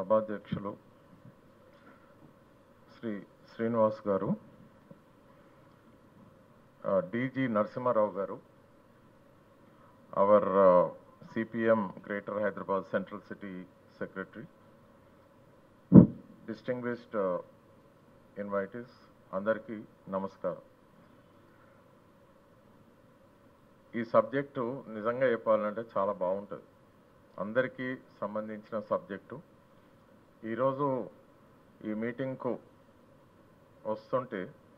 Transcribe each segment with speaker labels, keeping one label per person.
Speaker 1: సభాధ్యక్షులు శ్రీ శ్రీనివాస్ గారు DG Narasimharao garu our CPM greater Hyderabad central city secretary distinguished invitees అందరికీ నమస్కారం ఈ సబ్జెక్టు నిజంగా చెప్పాలంటే చాలా బాగుంటుంది అందరికీ సంబంధించిన సబ్జెక్టు ఈరోజు ఈ మీటింగ్కు వస్తుంటే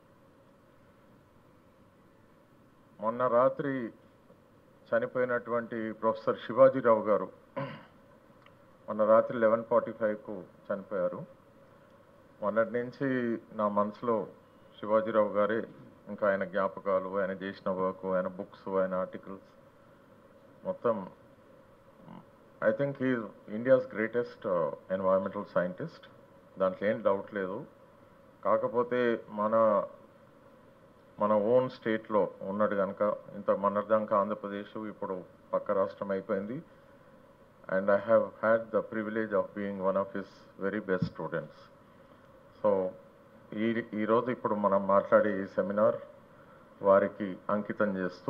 Speaker 1: మొన్న రాత్రి చనిపోయినటువంటి ప్రొఫెసర్ శివాజీరావు గారు మొన్న రాత్రి లెవెన్ ఫార్టీ ఫైవ్కు చనిపోయారు మొన్నటి నుంచి నా మనసులో శివాజీరావు గారే ఇంకా ఆయన జ్ఞాపకాలు ఆయన చేసిన వర్క్ ఆయన బుక్స్ ఆయన ఆర్టికల్స్ మొత్తం I think he India's greatest environmental scientist దాంట్లో ఏం డౌట్ లేదు కాకపోతే మన మన ఓన్ స్టేట్లో ఉన్నాడు కనుక ఇంత మొన్నటిదాకా ఆంధ్రప్రదేశ్ ఇప్పుడు పక్క రాష్ట్రం అయిపోయింది and I have had the privilege of being one of his very best students so ఈ ఈరోజు ఇప్పుడు మనం మాట్లాడే ఈ సెమినార్ వారికి అంకితం చేస్తూ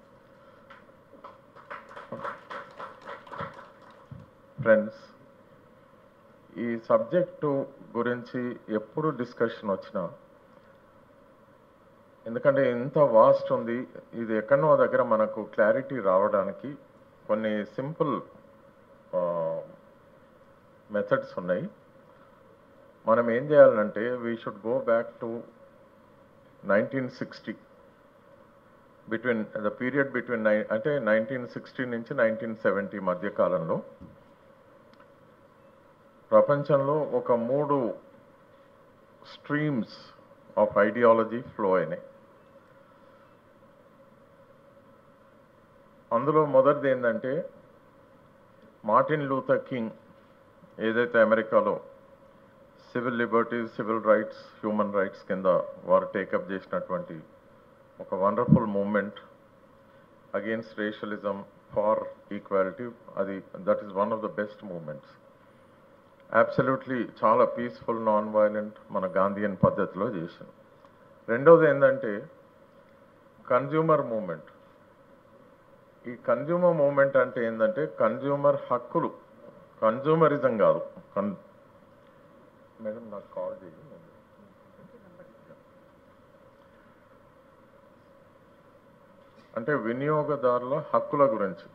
Speaker 1: ఫ్రెండ్స్ ఈ సబ్జెక్టు గురించి ఎప్పుడు డిస్కషన్ వచ్చినా ఎందుకంటే ఇంత వాస్ట్ ఉంది ఇది ఎక్కడో దగ్గర మనకు క్లారిటీ రావడానికి కొన్ని సింపుల్ మెథడ్స్ ఉన్నాయి మనం ఏం చేయాలంటే we should go back to nineteen sixty between the period between nine అంటే నైన్టీన్ సిక్స్టీ నుంచి నైన్టీన్ సెవెంటీ మధ్య కాలంలో ప్రపంచంలో ఒక మూడు స్ట్రీమ్స్ ఆఫ్ ఐడియాలజీ ఫ్లో అయినాయి అందులో మొదటిది ఏంటంటే మార్టిన్ లూథర్ కింగ్ ఏదైతే అమెరికాలో civil liberties civil rights human rights కింద వారు టేకప్ చేసినటువంటి ఒక wonderful movement against racialism for equality అది that is one of the best movements absolutely చాలా పీస్ఫుల్ నాన్ వైలెంట్ మన గాంధీయన్ పద్ధతిలో చేసాం రెండవది ఏంటంటే కన్జ్యూమర్ మూమెంట్ ఈ కన్జ్యూమర్ మూమెంట్ అంటే ఏంటంటే కన్జ్యూమర్ హక్కులు కన్జ్యూమరిజం కాదు కన్ మేడం నాకు కాల్ చేయి అంటే వినియోగదారుల హక్కుల గురించి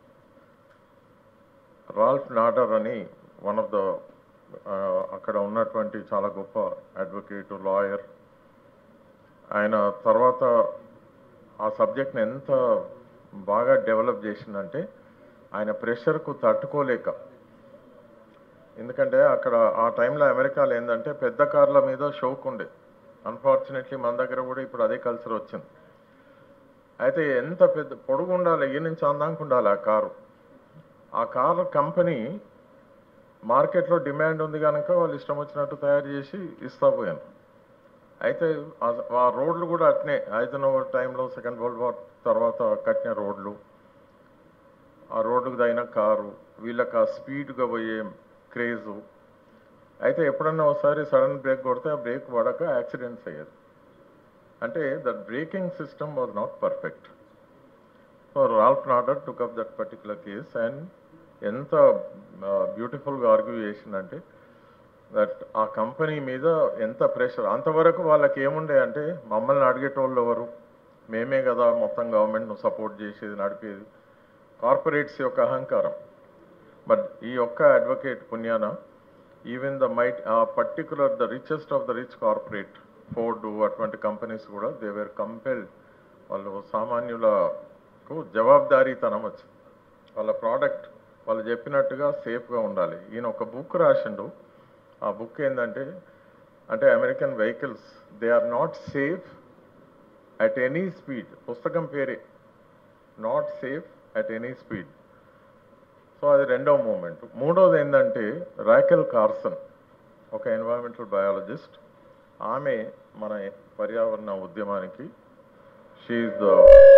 Speaker 1: రాల్ఫ్ నాడర్ అని వన్ ఆఫ్ ద అక్కడ ఉన్నటువంటి చాలా గొప్ప అడ్వకేట్ లాయర్ ఆయన తర్వాత ఆ సబ్జెక్ట్ని ఎంత బాగా డెవలప్ చేసిందంటే ఆయన ప్రెషర్కు తట్టుకోలేక ఎందుకంటే అక్కడ ఆ టైంలో అమెరికాలో ఏంటంటే పెద్ద కార్ల మీద షోక్ ఉండే అన్ఫార్చునేట్లీ మన దగ్గర కూడా ఇప్పుడు అదే కల్చర్ వచ్చింది అయితే ఎంత పెద్ద పొడుగు ఉండాలి ఈ నుంచి అందాక ఉండాలి ఆ కారు ఆ కారు కంపెనీ మార్కెట్లో డిమాండ్ ఉంది కనుక వాళ్ళు ఇష్టం వచ్చినట్టు తయారు చేసి ఇస్తా పోయాను అయితే ఆ రోడ్లు కూడా అట్నే ఐదనవర్ టైంలో సెకండ్ వరల్డ్ వార్ తర్వాత కట్టిన రోడ్లు ఆ రోడ్డుకు తగిన కారు వీళ్ళకి ఆ స్పీడ్గా పోయే క్రేజు అయితే ఎప్పుడన్నా ఒకసారి సడన్ బ్రేక్ కొడితే ఆ బ్రేక్ పడక యాక్సిడెంట్స్ అయ్యేది అంటే that braking system was not perfect so Ralph Nader took up that particular case and ఎంత బ్యూటిఫుల్గా ఆర్గ్యూ చేసిందంటే దట్ ఆ కంపెనీ మీద ఎంత ప్రెషర్ అంతవరకు వాళ్ళకి ఏముండే అంటే మమ్మల్ని అడిగేటోళ్ళు ఎవరు మేమే కదా మొత్తం గవర్నమెంట్ను సపోర్ట్ చేసేది నడిపేది కార్పొరేట్స్ యొక్క అహంకారం బట్ ఈ యొక్క అడ్వకేట్ పుణ్యాన ఈవెన్ ద మైట్ ఆ particular the richest of the rich corporate Ford అటువంటి కంపెనీస్ కూడా దే వేర్ కంపెల్డ్ వాళ్ళు సామాన్యులకు జవాబుదారీతనం వచ్చింది వాళ్ళ ప్రోడక్ట్ వాళ్ళు చెప్పినట్టుగా సేఫ్గా ఉండాలి ఈయన ఒక బుక్ రాసిండు ఆ బుక్ ఏంటంటే అంటే American vehicles they are not safe at any speed పుస్తకం పేరే not safe at any speed so అది రెండవ మూమెంట్ మూడవది ఏంటంటే రాకెల్ కార్సన్ ఒక ఎన్వైరన్మెంటల్ బయాలజిస్ట్ ఆమె మన పర్యావరణ ఉద్యమానికి she is the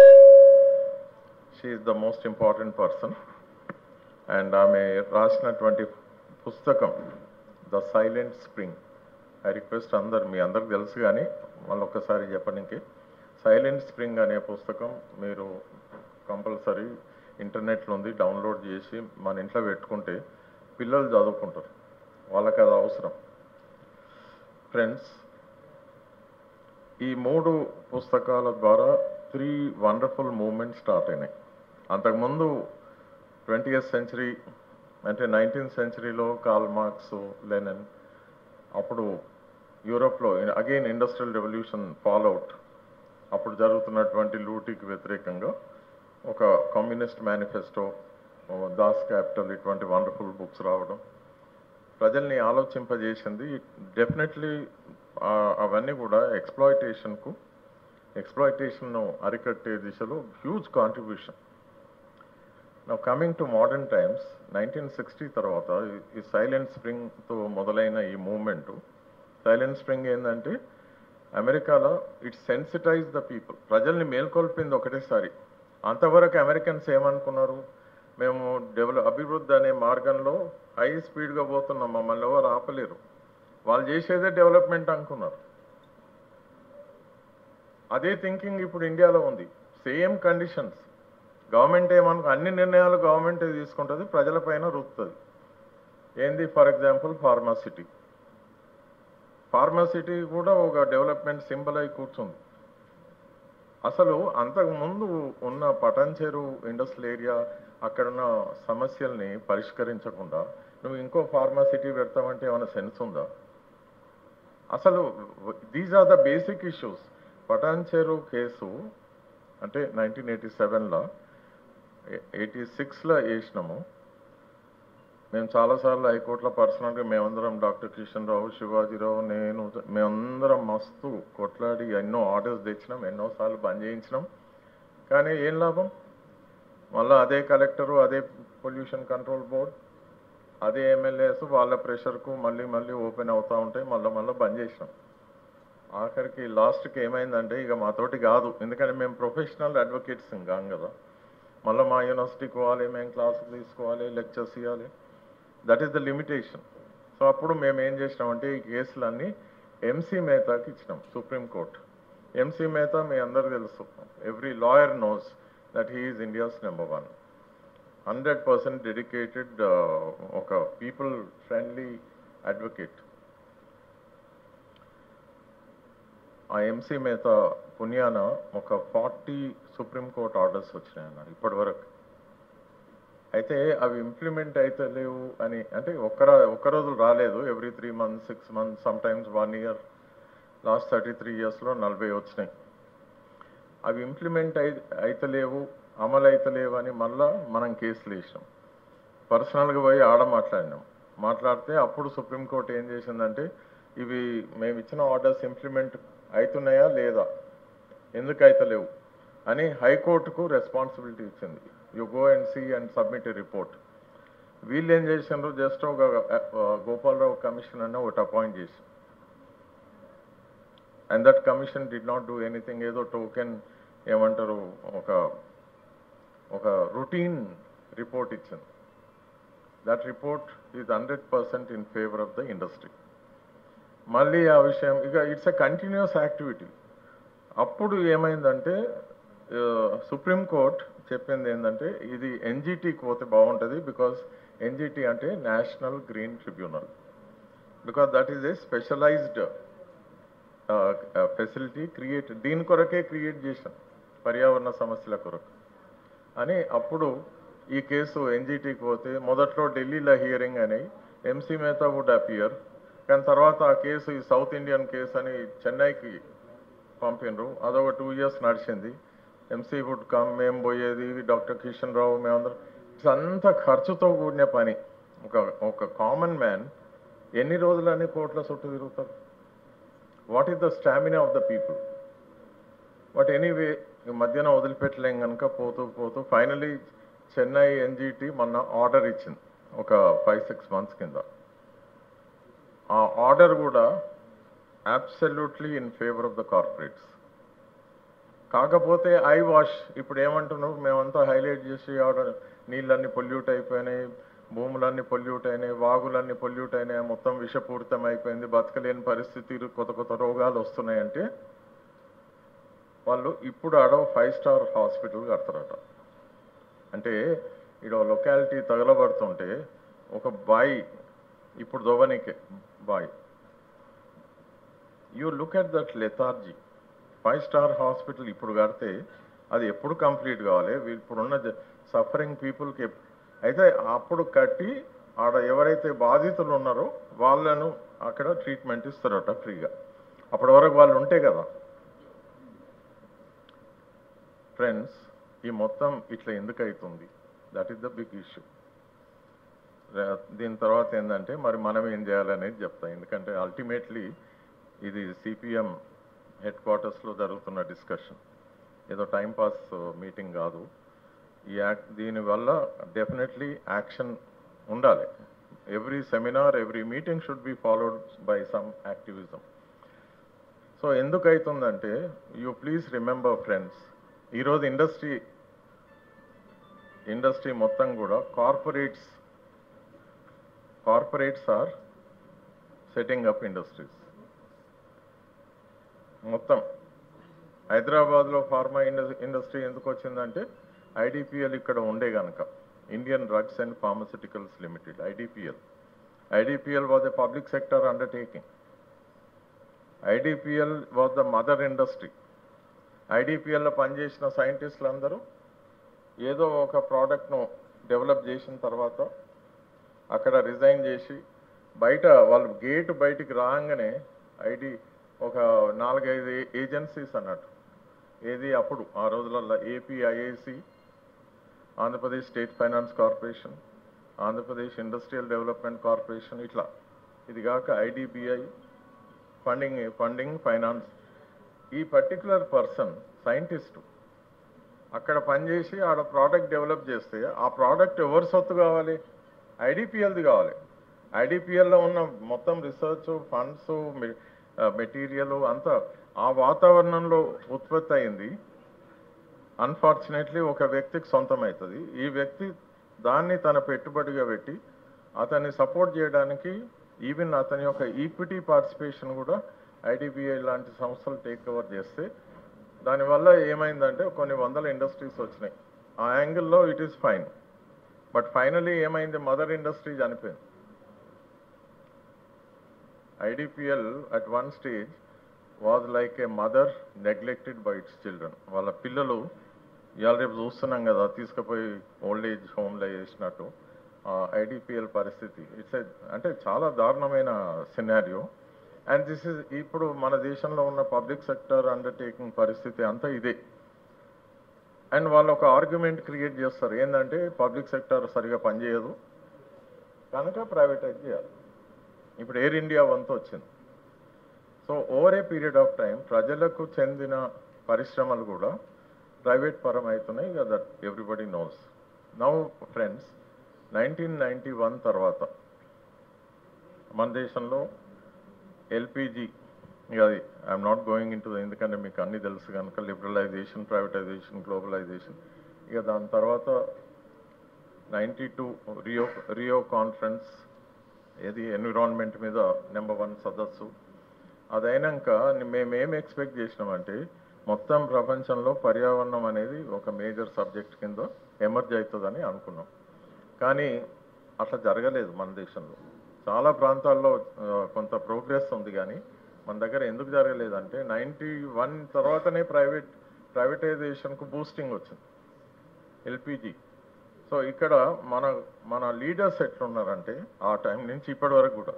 Speaker 1: she is the most important person and ఆమె రాసినటువంటి పుస్తకం the silent spring I request అందరు మీ అందరికి తెలుసు కానీ మళ్ళీ ఒక్కసారి చెప్పడానికి సైలెంట్ స్ప్రింగ్ అనే పుస్తకం మీరు కంపల్సరీ ఇంటర్నెట్లో ఉంది డౌన్లోడ్ చేసి మన ఇంట్లో పెట్టుకుంటే పిల్లలు చదువుకుంటారు వాళ్ళకి అది అవసరం ఫ్రెండ్స్ ఈ మూడు పుస్తకాల ద్వారా త్రీ వండర్ఫుల్ మూమెంట్స్ స్టార్ట్ అయినాయి అంతకుముందు ట్వంటీయత్ సెంచరీ అంటే నైన్టీన్త్ సెంచరీలో కాల్ మార్క్స్ లెనన్ అప్పుడు యూరోప్లో అగైన్ ఇండస్ట్రియల్ రెవల్యూషన్ ఫాలోఅవుట్ అప్పుడు జరుగుతున్నటువంటి లూటీకి వ్యతిరేకంగా ఒక కమ్యూనిస్ట్ మేనిఫెస్టో దాస్ క్యాపిటల్ ఇటువంటి వండర్ఫుల్ బుక్స్ రావడం ప్రజల్ని ఆలోచింపజేసింది డెఫినెట్లీ అవన్నీ కూడా ఎక్స్ప్లాయిటేషన్కు ఎక్స్ప్లాయిటేషన్ను అరికట్టే దిశలో హ్యూజ్ కాంట్రిబ్యూషన్ నా coming to modern times nineteen sixty తర్వాత ఈ- ఈ సైలెంట్ స్ప్రింగ్తో మొదలైన ఈ మూమెంట్ సైలెంట్ స్ప్రింగ్ ఏంటంటే అమెరికాలో ఇట్ సెన్సిటైజ్ ద పీపుల్ ప్రజల్ని మేల్కొల్పింది ఒకటేసారి అంతవరకు అమెరికన్స్ ఏమనుకున్నారు మేము డెవలప్ అభివృద్ధి అనే మార్గంలో హై స్పీడ్గా పోతున్నాం మమ్మల్ని ఎవరు ఆపలేరు వాళ్ళు చేసేదే డెవలప్మెంట్ అనుకున్నారు అదే థింకింగ్ ఇప్పుడు ఇండియాలో ఉంది సేమ్ కండిషన్స్ గవర్నమెంట్ ఏమనుకో అన్ని నిర్ణయాలు గవర్నమెంటే తీసుకుంటుంది ప్రజలపైన రుస్తుంది ఏంది ఫర్ ఎగ్జాంపుల్ ఫార్మాసిటీ ఫార్మాసిటీ కూడా ఒక డెవలప్మెంట్ సింబల్ అయి కూర్చుంది అసలు అంతకు ముందు ఉన్న పటంచెరు ఇండస్ట్రియల్ ఏరియా అక్కడున్న సమస్యల్ని పరిష్కరించకుండా నువ్వు ఇంకో ఫార్మాసిటీ పెడతామంటే ఏమైనా సెన్స్ ఉందా అసలు these are the basic issues Patancheru case అంటే నైన్టీన్ ఎయిటీ సెవెన్లో ఎయిటీ సిక్స్లో వేసినాము మేము చాలాసార్లు హైకోర్టులో పర్సనల్గా మేమందరం డాక్టర్ కిషన్ రావు శివాజీరావు నేను మేమందరం మస్తు కొట్లాడి ఎన్నో ఆర్డర్స్ తెచ్చినాం ఎన్నోసార్లు బంద్ చేయించినాం కానీ ఏం లాభం మళ్ళీ అదే కలెక్టరు అదే పొల్యూషన్ కంట్రోల్ బోర్డ్ అదే ఎమ్మెల్యేస్ వాళ్ళ ప్రెషర్కు మళ్ళీ మళ్ళీ ఓపెన్ అవుతూ ఉంటాయి మళ్ళీ మళ్ళీ బంద్ చేసినాం ఆఖరికి లాస్ట్కి ఏమైందంటే ఇక మాతోటి కాదు ఎందుకంటే మేము ప్రొఫెషనల్ అడ్వకేట్స్ కాం కదా మళ్ళీ మా యూనివర్సిటీకి పోవాలి మేము క్లాసులు తీసుకోవాలి లెక్చర్స్ ఇవ్వాలి that is the limitation so అప్పుడు మేము ఏం చేసినామంటే ఈ కేసులన్నీ ఎంసీ మేతాకి ఇచ్చినాం సుప్రీంకోర్టు ఎంసీ మేతా మీ అందరు తెలుసు every lawyer knows that he is India's number one hundred percent dedicated ఒక పీపుల్ ఫ్రెండ్లీ అడ్వకేట్ ఆ ఎంసీ మేత పుణ్యాన ఒక ఫార్టీ సుప్రీంకోర్టు ఆర్డర్స్ వచ్చినాయి అన్నారు ఇప్పటి వరకు అయితే అవి ఇంప్లిమెంట్ అయితే లేవు అని అంటే ఒక్క ఒక్క రోజులు రాలేదు every three months six months sometimes one year last thirty three ఇయర్స్లో నలభై వచ్చినాయి అవి ఇంప్లిమెంట్ అయి అయితలేవు అమలు అయితలేవు అని మళ్ళా మనం కేసులు వేసినాం పర్సనల్గా పోయి ఆడ మాట్లాడినాం మాట్లాడితే అప్పుడు సుప్రీంకోర్టు ఏం చేసిందంటే ఇవి మేము ఇచ్చిన ఆర్డర్స్ ఇంప్లిమెంట్ అవుతున్నాయా లేదా ఎందుకు అయితలేవు అని హైకోర్టుకు రెస్పాన్సిబిలిటీ ఇచ్చింది you go and see and submit a report వీళ్ళు ఏం చేసిండ్రు జస్ట్ ఒక ఆ, గోపాలరావు కమిషన్ అన్న ఒకటి అపాయింట్ చేసి and that commission did not do anything ఏదో టోకెన్ ఏమంటారు ఒక ఒక రొటీన్ రిపోర్ట్ ఇచ్చింది that report is hundred percent in favour of the industry మళ్ళీ ఆ విషయం ఇక ఇట్స్ ఎ కంటిన్యూస్ యాక్టివిటీ అప్పుడు ఏమైందంటే సుప్రీంకోర్ట్ చెప్పింది ఏంటంటే ఇది ఎన్జిటికి పోతే బాగుంటుంది బికాస్ ఎన్జిటి అంటే national green tribunal because that is a specialised facility create దీని కొరకే క్రియేట్ చేసాం పర్యావరణ సమస్యల కొరకు అని అప్పుడు ఈ కేసు ఎన్జిటికి పోతే మొదట్లో ఢిల్లీలో హియరింగ్ అని ఎంసీ మేతా వుడ్ అపియర్ కానీ తర్వాత ఆ కేసు ఈ సౌత్ ఇండియన్ కేసు అని చెన్నైకి పంపిండ్రు అదొక టూ ఇయర్స్ నడిచింది ఎంసీ వుడ్ కమ్ మేము పోయేది డాక్టర్ కిషన్ రావు మేమందరం ఇట్స్ అంత ఖర్చుతో కూడిన పని ఒక ఒక కామన్ మ్యాన్ ఎన్ని రోజులని కోట్ల చుట్టూ తిరుగుతారు what is the stamina of the people but anyway మధ్యన వదిలిపెట్టలేం కనుక పోతూ పోతూ ఫైనలీ చెన్నై ఎన్జిటి మొన్న ఆర్డర్ ఇచ్చింది ఒక ఫైవ్ సిక్స్ మంత్స్ కింద ఆ ఆర్డర్ కూడా absolutely in favour of the corporates కాకపోతే ఐ వాష్ ఇప్పుడు ఏమంటున్నావు మేమంతా హైలైట్ చేసి ఆర్డర్ నీళ్ళన్నీ పొల్యూట్ అయిపోయినాయి భూములన్నీ పొల్యూట్ అయినాయి వాగులన్నీ పొల్యూట్ అయినాయి మొత్తం విషపూరితం అయిపోయింది బతకలేని పరిస్థితి కొత్త కొత్త రోగాలు వస్తున్నాయంటే వాళ్ళు ఇప్పుడు ఆడ ఫైవ్ స్టార్ హాస్పిటల్ కడతారట అంటే ఈడ లొకాలిటీ తగలబడుతుంటే ఒక బాయి ఇప్పుడు దోవనికే boy you look at that lethargy five star hospital ఇప్పుడు కడితే అది ఎప్పుడు కంప్లీట్ కావాలి ఇప్పుడున్న సఫరింగ్ పీపుల్కి అయితే అప్పుడు కట్టి ఆడ ఎవరైతే బాధితులు ఉన్నారో వాళ్ళను అక్కడ ట్రీట్మెంట్ ఇస్తారట ఫ్రీగా అప్పటి వరకు వాళ్ళు ఉంటే కదా ఫ్రెండ్స్ ఈ మొత్తం ఇట్లా ఎందుకు అవుతుంది that is the big issue దీని తర్వాత ఏంటంటే మరి మనం ఏం చేయాలనేది చెప్తాం ఎందుకంటే అల్టిమేట్లీ ఇది సిపిఎం హెడ్ క్వార్టర్స్లో జరుగుతున్న డిస్కషన్ ఏదో టైం పాస్ మీటింగ్ కాదు ఈ యాక్ట్ దీనివల్ల డెఫినెట్లీ యాక్షన్ ఉండాలి every seminar every meeting should be followed by some activism so ఎందుకు అవుతుందంటే యూ ప్లీజ్ రిమెంబర్ ఫ్రెండ్స్ ఈరోజు ఇండస్ట్రీ ఇండస్ట్రీ మొత్తం కూడా corporates corporates are setting up industries మొత్తం హైదరాబాద్లో ఫార్మా ఇండస్ట్రీ ఎందుకు వచ్చిందంటే ఐడిపిఎల్ ఇక్కడ ఉండే గనక Indian drugs and pharmaceuticals limited IDPL IDPL was a public sector undertaking IDPL was the mother industry ఐడిపిఎల్లో పనిచేసిన సైంటిస్టులు అందరూ ఏదో ఒక ప్రోడక్ట్ను డెవలప్ చేసిన తర్వాత అక్కడ రిజైన్ చేసి బయట వాళ్ళు గేట్ బయటికి రాగానే ఐడి ఒక నాలుగైదు ఏజెన్సీస్ అన్నట్టు ఏది అప్పుడు ఆ రోజులలో AP IIC Andhra Pradesh state finance corporation Andhra Pradesh industrial development corporation ఇట్లా ఇది కాక ఐడిబిఐ ఫండింగ్ ఫండింగ్ ఫైనాన్స్ ఈ పర్టికులర్ పర్సన్ సైంటిస్టు అక్కడ పనిచేసి ఆడ ప్రోడక్ట్ డెవలప్ చేస్తే ఆ ప్రోడక్ట్ ఎవరి సొత్తు కావాలి ఐడిపిఎల్ది కావాలి ఐడిపిఎల్లో ఉన్న మొత్తం రీసెర్చ్ ఫండ్స్ మెటీరియల్ అంతా ఆ వాతావరణంలో ఉత్పత్తి అయింది అన్ఫార్చునేట్లీ ఒక వ్యక్తికి సొంతం అవుతుంది ఈ వ్యక్తి దాన్ని తన పెట్టుబడిగా పెట్టి అతన్ని సపోర్ట్ చేయడానికి ఈవెన్ అతని యొక్క ఈక్విటీ పార్టిసిపేషన్ కూడా ఐడిబిఐ లాంటి సంస్థలు టేక్ ఓవర్ చేస్తే దానివల్ల ఏమైందంటే కొన్ని వందల ఇండస్ట్రీస్ వచ్చినాయి ఆ యాంగిల్లో it is fine but finally ఏమైంది మదర్ ఇండస్ట్రీ చనిపోయింది IDPL at one stage was like a mother neglected by its children వాళ్ళ పిల్లలు ఇవాళ రేపు చూస్తున్నాం కదా తీసుకుపోయి ఓల్డ్ ఏజ్ హోమ్లో వేసినట్టు ఐడిపిఎల్ పరిస్థితి ఇట్స్ అంటే చాలా దారుణమైన సినారియో అండ్ దిస్ ఇస్ ఇప్పుడు మన దేశంలో ఉన్న పబ్లిక్ సెక్టర్ అండర్టేకింగ్ పరిస్థితి అంతా ఇదే అండ్ వాళ్ళు ఒక ఆర్గ్యుమెంట్ క్రియేట్ చేస్తారు ఏంటంటే పబ్లిక్ సెక్టర్ సరిగా పనిచేయదు కనుక ప్రైవేటైజ్ చేయాలి ఇప్పుడు ఎయిర్ ఇండియా వంతు వచ్చింది so over a period of time ప్రజలకు చెందిన పరిశ్రమలు కూడా ప్రైవేట్ పరం అవుతున్నాయి ఇక that everybody knows now friends nineteen ninety one తర్వాత మన దేశంలో ఎల్పిజి ఇక అది I'm not going into ఎందుకంటే మీకు అన్ని తెలుసు కనుక లిబరలైజేషన్ ప్రైవేటైజేషన్ గ్లోబలైజేషన్ ఇక దాని తర్వాత ninety two Rio Rio conference ఏది ఎన్విరాన్మెంట్ మీద నెంబర్ వన్ సదస్సు అదైనాక మేమేం ఎక్స్పెక్ట్ చేసినామంటే మొత్తం ప్రపంచంలో పర్యావరణం అనేది ఒక మేజర్ సబ్జెక్ట్ కింద ఎమర్జ్ అవుతుందని అనుకున్నాం కానీ అట్లా జరగలేదు మన దేశంలో చాలా ప్రాంతాల్లో ఆ, కొంత ప్రోగ్రెస్ ఉంది కానీ మన దగ్గర ఎందుకు జరగలేదంటే నైంటీ వన్ తర్వాతనే ప్రైవేట్ ప్రైవేటైజేషన్కు బూస్టింగ్ వచ్చింది ఎల్పిజి సో ఇక్కడ మన మన లీడర్స్ ఎట్లున్నారంటే ఆ టైం నుంచి ఇప్పటి వరకు కూడా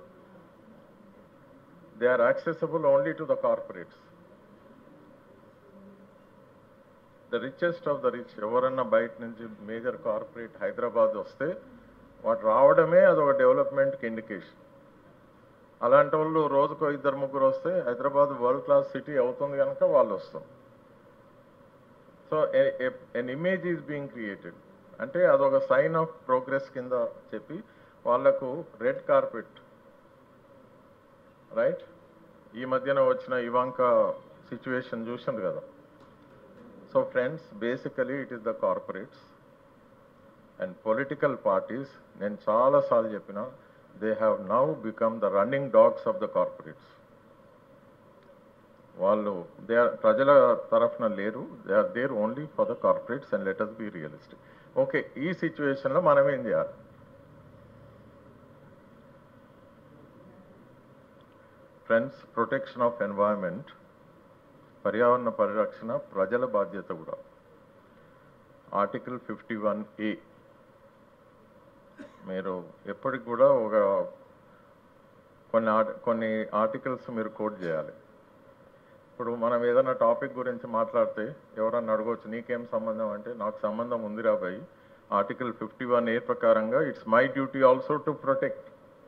Speaker 1: they are accessible only to the corporates the richest of the rich ఎవరన్నా బయట నుంచి మేజర్ కార్పొరేట్ హైదరాబాద్ వస్తే వాటి రావడమే అదొక డెవలప్మెంట్కి ఇండికేషన్ అలాంటి వాళ్ళు రోజుకో ఇద్దరు ముగ్గురు వస్తే హైదరాబాద్ వరల్డ్ క్లాస్ సిటీ అవుతుంది కనుక వాళ్ళు వస్తాం so an image is being created అంటే అదొక సైన్ ఆఫ్ ప్రోగ్రెస్ కింద చెప్పి వాళ్లకు రెడ్ కార్పెట్ రైట్ ఈ మధ్యన వచ్చిన ఇవాంక సిచ్యువేషన్ చూసింది కదా so friends basically it is the corporates and political parties నేను చాలాసార్లు చెప్పిన they have now become the running dogs of the corporates వాళ్ళు దే ఆర్ ప్రజల తరఫున లేరు they are there only for the corporates and let us be realistic okay ఈ సిచ్యువేషన్లో మనం ఏం చేయాలి ఫ్రెండ్స్ ప్రొటెక్షన్ ఆఫ్ ఎన్వైరన్మెంట్ పర్యావరణ పరిరక్షణ ప్రజల బాధ్యత కూడా ఆర్టికల్ ఫిఫ్టీ వన్ ఏ మీరు ఎప్పటికి కూడా ఒక కొన్ని ఆర్టి కొన్ని ఆర్టికల్స్ మీరు కోట్ చేయాలి ఇప్పుడు మనం ఏదైనా టాపిక్ గురించి మాట్లాడితే ఎవరన్నా అడగవచ్చు నీకేం సంబంధం అంటే నాకు సంబంధం ఉంది రాబాయి ఆర్టికల్ ఫిఫ్టీ వన్ ఏ ప్రకారంగా it's my duty also to protect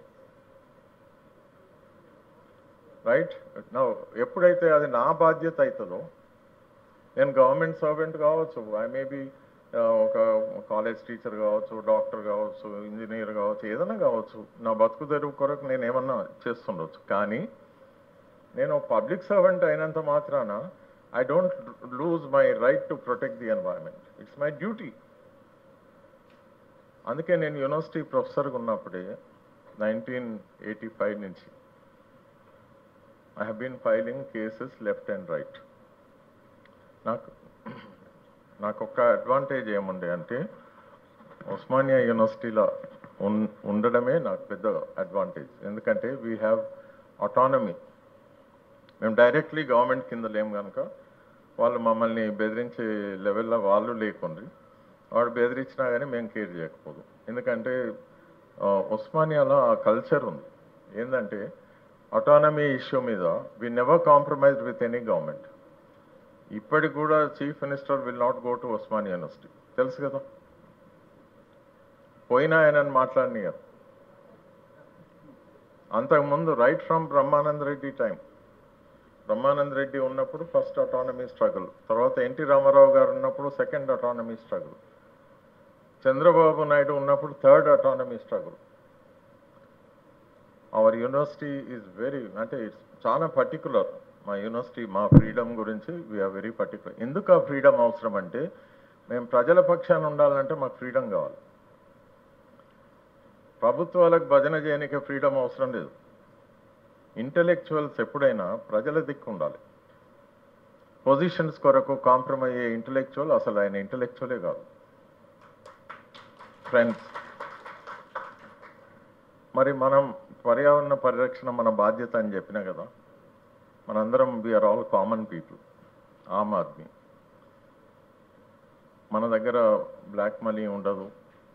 Speaker 1: right నా ఎప్పుడైతే అది నా బాధ్యత అవుతుందో నేను గవర్నమెంట్ సర్వెంట్ కావచ్చు ఐ మే బి ఒక కాలేజ్ టీచర్ కావచ్చు డాక్టర్ కావచ్చు ఇంజనీర్ కావచ్చు ఏదైనా కావచ్చు నా బతుకు తెరువు కొరకు నేను ఏమన్నా చేస్తుండొచ్చు కానీ నేను పబ్లిక్ సర్వెంట్ అయినంత మాత్రాన I don't lose my right to protect the environment it's my duty అందుకే నేను యూనివర్సిటీ ప్రొఫెసర్గా ఉన్నప్పుడే నైన్టీన్ ఎయిటీ ఫైవ్ నుంచి I have been filing cases left and right నాకు నాకు ఒక అడ్వాంటేజ్ ఏముండే అంటే ఉస్మానియా యూనివర్సిటీలో ఉన్ ఉండడమే నాకు పెద్ద అడ్వాంటేజ్ ఎందుకంటే వీ హ్యావ్ ఆటానమీ మేము డైరెక్ట్లీ గవర్నమెంట్ కింద లేము కనుక వాళ్ళు మమ్మల్ని బెదిరించే లెవెల్లో వాళ్ళు లేకుండ్రి వాడు బెదిరించినా కానీ మేము కేర్ చేయకపోదు ఎందుకంటే ఆ, ఉస్మానియాలో ఆ కల్చర్ ఉంది ఏంటంటే అటానమీ ఇష్యూ మీద we never compromise with any government ఇప్పటికి కూడా chief minister will not go to Osmania university తెలుసు కదా పోయినా ఆయనని మాట్లాడినారు అంతకుముందు right from Brahmananda Reddy time Brahmananda Reddy ఉన్నప్పుడు ఫస్ట్ అటానమీ స్ట్రగుల్ తర్వాత ఎన్టీ రామారావు గారు ఉన్నప్పుడు second autonomy struggle Chandrababu Naidu ఉన్నప్పుడు third autonomy struggle our university is very అంటే ఇట్స్ చాలా పర్టికులర్ మా యూనివర్సిటీ మా ఫ్రీడమ్ గురించి వీఆర్ వెరీ పర్టికులర్ ఎందుకు ఆ ఫ్రీడమ్ అవసరం అంటే మేము ప్రజల పక్షాన ఉండాలంటే మాకు ఫ్రీడమ్ కావాలి ప్రభుత్వాలకు భజన చేయడానికి ఫ్రీడమ్ అవసరం లేదు ఇంటలెక్చువల్స్ ఎప్పుడైనా ప్రజల దిక్కు ఉండాలి పొజిషన్స్ కొరకు కాంప్రమైజ్ అయ్యే ఇంటలెక్చువల్ అసలు ఆయన ఇంటలెక్చువలే కాదు ఫ్రెండ్స్ మరి మనం పర్యావరణ పరిరక్షణ మన బాధ్యత అని చెప్పినా కదా మనందరం we are all common people aam aadmi మన దగ్గర బ్లాక్ మనీ ఉండదు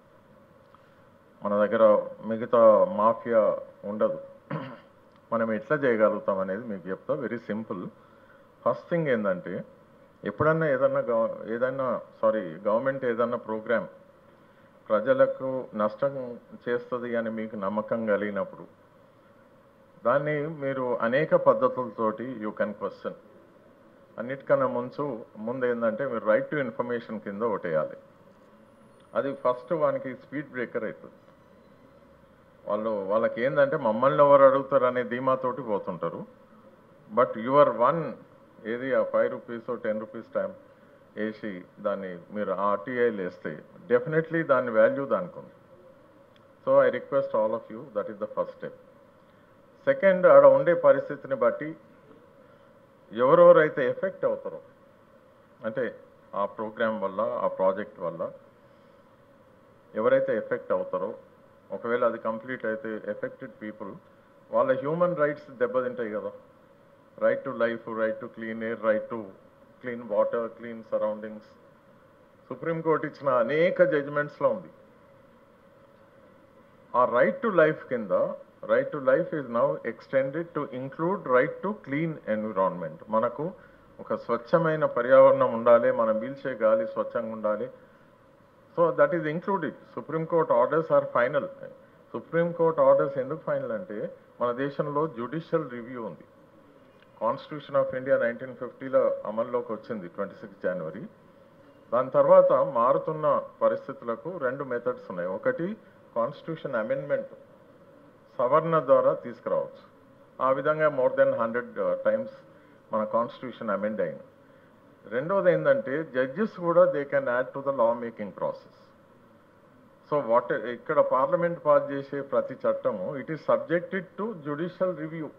Speaker 1: మన దగ్గర మిగతా మాఫియా ఉండదు మనం ఎట్లా చేయగలుగుతాం అనేది మీకు చెప్తా వెరీ సింపుల్ ఫస్ట్ థింగ్ ఏంటంటే ఎప్పుడన్నా ఏదన్నా గవ ఏదైనా సారీ గవర్నమెంట్ ఏదన్నా ప్రోగ్రామ్ ప్రజలకు నష్టం చేస్తుంది అని మీకు నమ్మకం కలిగినప్పుడు దాన్ని మీరు అనేక పద్ధతులతోటి యూ కెన్ క్వశ్చన్ అన్నిటికన్నా ముంచు ముందు ఏంటంటే మీరు రైట్ టు ఇన్ఫర్మేషన్ కింద ఒకటేయాలి అది ఫస్ట్ వానికి స్పీడ్ బ్రేకర్ అవుతుంది వాళ్ళు వాళ్ళకి ఏంటంటే మమ్మల్ని ఎవరు అడుగుతారు అనే ధీమాతోటి పోతుంటారు బట్ యువర్ వన్ ఏది ఆ five rupees ten rupees stamp వేసి దాన్ని మీరు ఆర్టీఐలు వేస్తే డెఫినెట్లీ దాని వాల్యూ దానికి ఉంది so I request all of you that is the first step second ఆడ ఉండే పరిస్థితిని బట్టి ఎవరెవరైతే ఎఫెక్ట్ అవుతారో అంటే ఆ ప్రోగ్రామ్ వల్ల ఆ ప్రాజెక్ట్ వల్ల ఎవరైతే ఎఫెక్ట్ అవుతారో ఒకవేళ అది కంప్లీట్ అయితే ఎఫెక్టెడ్ పీపుల్ వాళ్ళ హ్యూమన్ రైట్స్ దెబ్బతింటాయి కదా right to life right to clean air right to clean water clean surroundings supreme court ఇచ్చిన అనేక జడ్జిమెంట్స్లో ఉంది ఆ రైట్ టు లైఫ్ కింద right to life is now extended to include right to clean environment మనకు ఒక స్వచ్ఛమైన పర్యావరణం ఉండాలి మనం పీల్చే గాలి స్వచ్ఛంగా ఉండాలి so that is included supreme court orders are final supreme court orders ఎందుకు ఫైనల్ అంటే మన దేశంలో జ్యుడిషియల్ రివ్యూ ఉంది కాన్స్టిట్యూషన్ ఆఫ్ ఇండియా నైన్టీన్ ఫిఫ్టీలో అమల్లోకి వచ్చింది ట్వంటీ సిక్స్ జనవరి దాని తర్వాత మారుతున్న పరిస్థితులకు రెండు మెథడ్స్ ఉన్నాయి ఒకటి కాన్స్టిట్యూషన్ అమెండ్మెంట్ సవరణ ద్వారా తీసుకురావచ్చు ఆ విధంగా మోర్ దెన్ హండ్రెడ్ టైమ్స్ మన కాన్స్టిట్యూషన్ అమెండ్ అయింది రెండోది ఏంటంటే జడ్జెస్ కూడా they can add to the law making process so what ఇక్కడ పార్లమెంట్ పాస్ చేసే ప్రతి చట్టము it is subjected to judicial review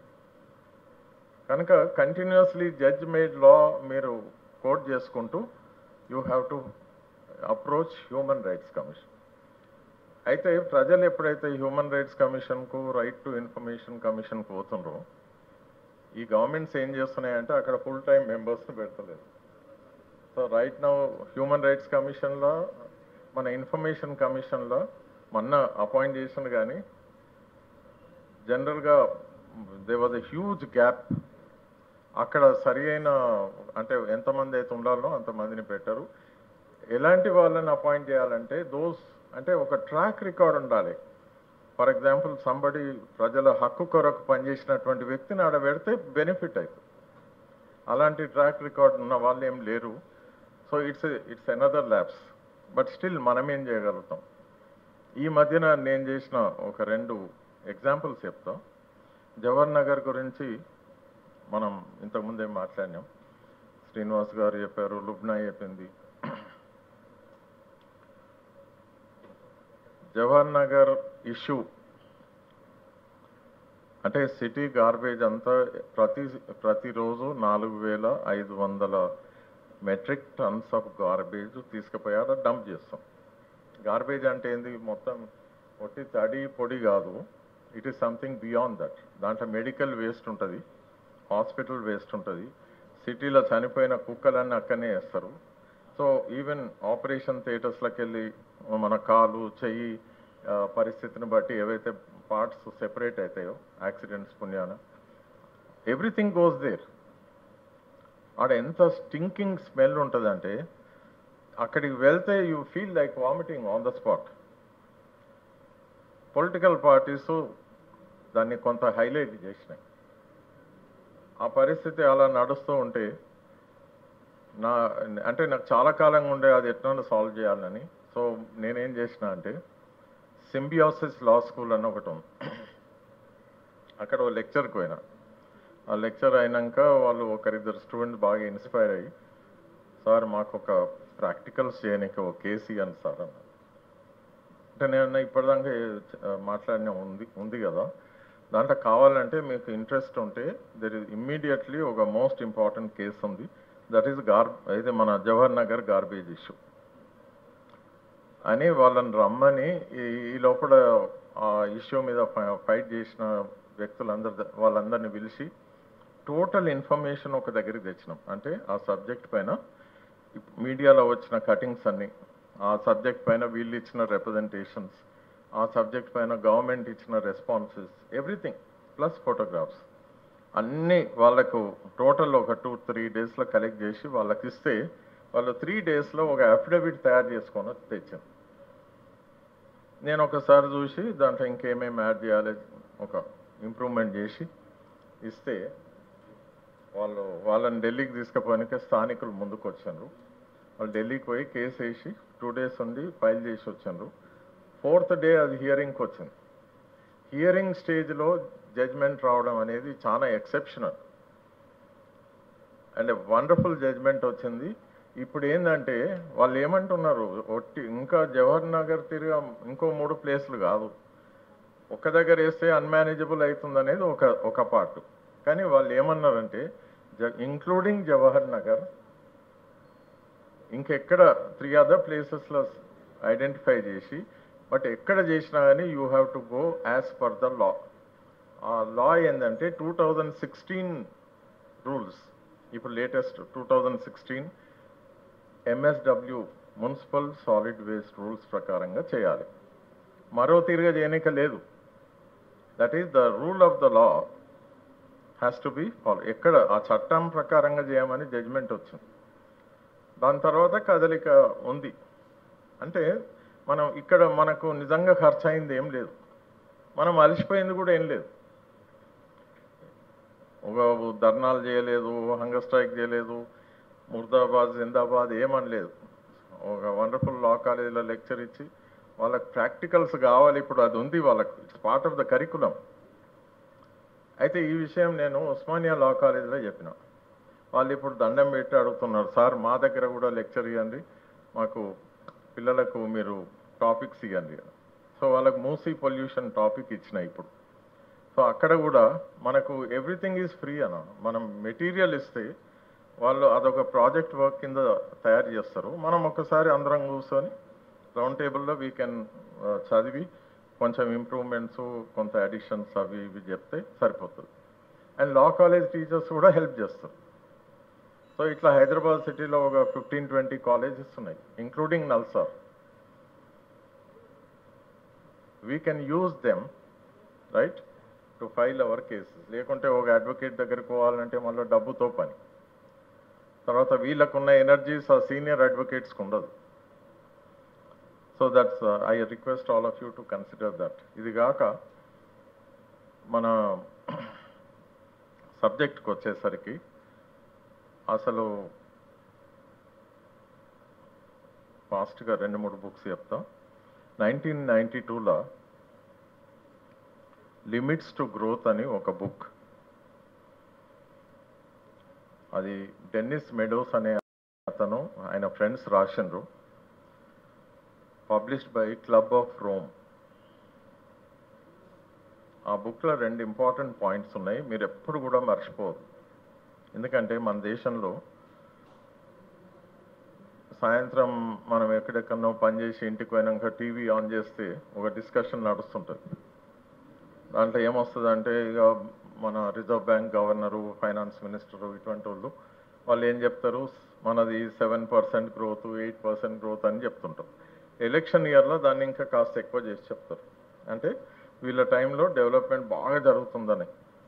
Speaker 1: కనుక కంటిన్యూస్లీ జడ్జ్ మేడ్ లా మీరు కోట్ చేసుకుంటూ you have to approach human rights commission అయితే ప్రజలు ఎప్పుడైతే హ్యూమన్ రైట్స్ కమిషన్కు రైట్ టు ఇన్ఫర్మేషన్ కమిషన్కు పోతుండ్రో ఈ గవర్నమెంట్స్ ఏం చేస్తున్నాయంటే అక్కడ ఫుల్ టైం మెంబర్స్ని పెడతలేదు so right now human rights కమిషన్లో మన ఇన్ఫర్మేషన్ కమిషన్లో మొన్న అపాయింట్ చేసిన కానీ జనరల్గా there was a huge gap అక్కడ సరి అయిన అంటే ఎంతమంది అయితే ఉండాలో అంతమందిని పెట్టారు ఎలాంటి వాళ్ళని అపాయింట్ చేయాలంటే దోస్ అంటే ఒక ట్రాక్ రికార్డ్ ఉండాలి ఫర్ ఎగ్జాంపుల్ సంబడి ప్రజల హక్కు కొరకు పనిచేసినటువంటి వ్యక్తిని ఆడ పెడితే బెనిఫిట్ అవుతుంది అలాంటి ట్రాక్ రికార్డ్ ఉన్న వాళ్ళు ఏం లేరు so it's it's another labs but still మనం ఏం చేయగలుగుతాం ఈ మధ్యన నేను చేసిన ఒక రెండు ఎగ్జాంపుల్స్ చెప్తాం జవహర్ నగర్ గురించి మనం ఇంతకుముందే మాట్లాడినాం శ్రీనివాస్ గారు చెప్పారు లుబ్నా చెప్పింది జవహర్ నగర్ ఇష్యూ అంటే సిటీ గార్బేజ్ అంతా ప్రతి ప్రతిరోజు నాలుగు వేల ఐదు వందల మెట్రిక్ టన్స్ ఆఫ్ గార్బేజ్ తీసుకుపోయి ఆడ డంప్ చేస్తాం గార్బేజ్ అంటే ఏంది మొత్తం ఒట్టి తడి పొడి కాదు it is something beyond that దాంట్లో మెడికల్ వేస్ట్ ఉంటుంది హాస్పిటల్ వేస్ట్ ఉంటుంది సిటీలో చనిపోయిన కుక్కలన్నీ అక్కడనే వేస్తారు సో ఈవెన్ ఆపరేషన్ థియేటర్స్లోకి వెళ్ళి మన కాలు చెయ్యి ఆ, పరిస్థితిని బట్టి ఏవైతే పార్ట్స్ సెపరేట్ అవుతాయో యాక్సిడెంట్స్ పుణ్యాన ఎవ్రీథింగ్ గోస్ దేర్ ఆడ ఎంత స్టింకింగ్ స్మెల్ ఉంటుందంటే అక్కడికి వెళ్తే you feel like vomiting on the spot political parties దాన్ని కొంత హైలైట్ చేసినాయి ఆ పరిస్థితి అలా నడుస్తూ ఉంటే నా అంటే నాకు చాలా కాలంగా ఉండే అది ఎట్లా సాల్వ్ చేయాలని సో నేనేం చేసిన అంటే సింబియాసిస్ లా స్కూల్ అని ఒకటి ఉంది అక్కడ ఓ లెక్చర్కి పోయినా ఆ లెక్చర్ అయినాక వాళ్ళు ఒకరిద్దరు స్టూడెంట్స్ బాగా ఇన్స్పైర్ అయ్యి సార్ మాకు ఒక ప్రాక్టికల్స్ చేయడానికి ఒక కేసీ అని సార్ అన్నారు అంటే నేను ఇప్పటిదాకా ఏ- మాట్లాడిన ఉంది ఉంది కదా దాంట్లో కావాలంటే మీకు ఇంట్రెస్ట్ ఉంటే దర్ ఇస్ ఇమ్మీడియట్లీ ఒక మోస్ట్ ఇంపార్టెంట్ కేసు ఉంది దట్ ఈస్ గార్ ఇది మన జవహర్ నగర్ గార్బేజ్ ఇష్యూ అని వాళ్ళని రమ్మని ఈ- ఈ లోపల ఆ ఇష్యూ మీద ఫైట్ చేసిన వ్యక్తులందరి ద- వాళ్ళందరినీ పిలిచి టోటల్ ఇన్ఫర్మేషన్ ఒక దగ్గరికి తెచ్చినాం అంటే ఆ సబ్జెక్ట్ పైన ఇప్- మీడియాలో వచ్చిన కటింగ్స్ అన్ని ఆ సబ్జెక్ట్ పైన వీళ్ళు ఇచ్చిన రిప్రజెంటేషన్స్ ఆ సబ్జెక్ట్ పైన గవర్నమెంట్ ఇచ్చిన రెస్పాన్సెస్ ఎవ్రీథింగ్ ప్లస్ ఫోటోగ్రాఫ్స్ అన్నీ వాళ్ళకు టోటల్ ఒక టూ త్రీ డేస్లో కలెక్ట్ చేసి వాళ్ళకి ఇస్తే వాళ్ళు త్రీ డేస్లో ఒక అఫిడవిట్ తయారు చేసుకొని వచ్చి తెచ్చాను నేను ఒకసారి చూసి దాంట్లో ఇంకేమేమి యాడ్ చేయాలి ఒక ఇంప్రూవ్మెంట్ చేసి ఇస్తే వాళ్ళు వాళ్ళని ఢిల్లీకి తీసుకుపోయానికి స్థానికులు ముందుకు వచ్చారు వాళ్ళు ఢిల్లీకి పోయి కేసు వేసి టూ డేస్ ఉండి ఫైల్ చేసి వచ్చారు ఫోర్త్ డే అది హియరింగ్కి వచ్చింది హియరింగ్ స్టేజ్లో జడ్జ్మెంట్ రావడం అనేది చాలా ఎక్సెప్షనల్ అండ్ వండర్ఫుల్ జడ్జ్మెంట్ వచ్చింది ఇప్పుడు ఏంటంటే వాళ్ళు ఏమంటున్నారు ఒట్టి ఇంకా జవహర్ నగర్ తిరిగా ఇంకో మూడు ప్లేస్లు కాదు ఒక దగ్గర వేస్తే అన్మేనేజబుల్ అవుతుంది అనేది ఒక ఒక పార్ట్ కానీ వాళ్ళు ఏమన్నారంటే జ ఇంక్లూడింగ్ జవహర్ నగర్ ఇంకెక్కడ త్రీ అదర్ ప్లేసెస్లో ఐడెంటిఫై చేసి బట్ ఎక్కడ చేసినా కానీ you have to go as per the law ఆ లా ఏంటంటే టూ థౌజండ్ సిక్స్టీన్ రూల్స్ ఇప్పుడు latest two thousand sixteen MSW municipal solid waste rules ప్రకారంగా చేయాలి మరో తీరుగా చేయనిక లేదు that is the rule of the law has to be follow ఎక్కడ ఆ చట్టం ప్రకారంగా చేయమని జడ్జ్మెంట్ వచ్చింది దాని తర్వాత కదలిక ఉంది అంటే మనం ఇక్కడ మనకు నిజంగా ఖర్చు అయింది ఏం లేదు మనం అలసిపోయింది కూడా ఏం లేదు ఒక ధర్నాలు చేయలేదు హంగర్ స్ట్రైక్ చేయలేదు ముర్దాబాద్ జిందాబాద్ ఏమనలేదు ఒక వండర్ఫుల్ లా కాలేజీలో లెక్చర్ ఇచ్చి వాళ్ళకి ప్రాక్టికల్స్ కావాలి ఇప్పుడు అది ఉంది వాళ్ళకి it's part of the curriculum అయితే ఈ విషయం నేను ఉస్మానియా లా కాలేజీలో చెప్పిన వాళ్ళు ఇప్పుడు దండం పెట్టి అడుగుతున్నారు సార్ మా దగ్గర కూడా లెక్చర్ ఇవ్వండి మాకు పిల్లలకు మీరు టాపిక్స్ ఇవ్వండి సో వాళ్ళకి మూసీ పొల్యూషన్ టాపిక్ ఇచ్చిన ఇప్పుడు సో అక్కడ కూడా మనకు ఎవ్రీథింగ్ ఈజ్ ఫ్రీ అన్న మనం మెటీరియల్ ఇస్తే వాళ్ళు అదొక ప్రాజెక్ట్ వర్క్ కింద తయారు చేస్తారు మనం ఒకసారి అందరం కూర్చొని రౌండ్ టేబుల్లో వీ కెన్ చదివి కొంచెం ఇంప్రూవ్మెంట్స్ కొంత అడిషన్స్ అవి ఇవి చెప్తే సరిపోతుంది అండ్ లా కాలేజ్ టీచర్స్ కూడా హెల్ప్ చేస్తారు సో ఇట్లా హైదరాబాద్ సిటీలో ఒక ఫిఫ్టీన్ ట్వంటీ కాలేజెస్ ఉన్నాయి including NALSAR we can use them right to file our cases లేకుంటే ఒక అడ్వకేట్ దగ్గరికి పోవాలంటే మళ్ళీ డబ్బుతో పని తర్వాత వీళ్ళకున్న ఎనర్జీస్ ఆ సీనియర్ అడ్వకేట్స్కి ఉండదు so that's I request all of you to consider that ఇది కాక మన సబ్జెక్ట్కి వచ్చేసరికి అసలు ఫాస్ట్గా రెండు మూడు బుక్స్ చెప్తా నైన్టీన్ నైంటీ టూలో లిమిట్స్ టు గ్రోత్ అని ఒక బుక్ అది డెన్నిస్ మెడోస్ అనే అతను ఆయన ఫ్రెండ్స్ రాసిండ్రు published by club of Rome ఆ బుక్లో రెండు ఇంపార్టెంట్ పాయింట్స్ ఉన్నాయి మీరు ఎప్పుడు కూడా మర్చిపోవద్దు ఎందుకంటే మన దేశంలో సాయంత్రం మనం ఎక్కడెక్కడనో పనిచేసి ఇంటికి పోయినాక టీవీ ఆన్ చేస్తే ఒక డిస్కషన్ నడుస్తుంటుంది దాంట్లో ఏమొస్తుందంటే ఇక మన reserve bank governor finance minister ఇటువంటి వాళ్ళు వాళ్ళు ఏం చెప్తారు మనది seven percent growth eight percent growth అని చెప్తుంటారు ఎలక్షన్ ఇయర్లో దాన్ని ఇంకా కాస్త ఎక్కువ చేసి చెప్తారు అంటే వీళ్ళ టైంలో డెవలప్మెంట్ బాగా జరుగుతుందని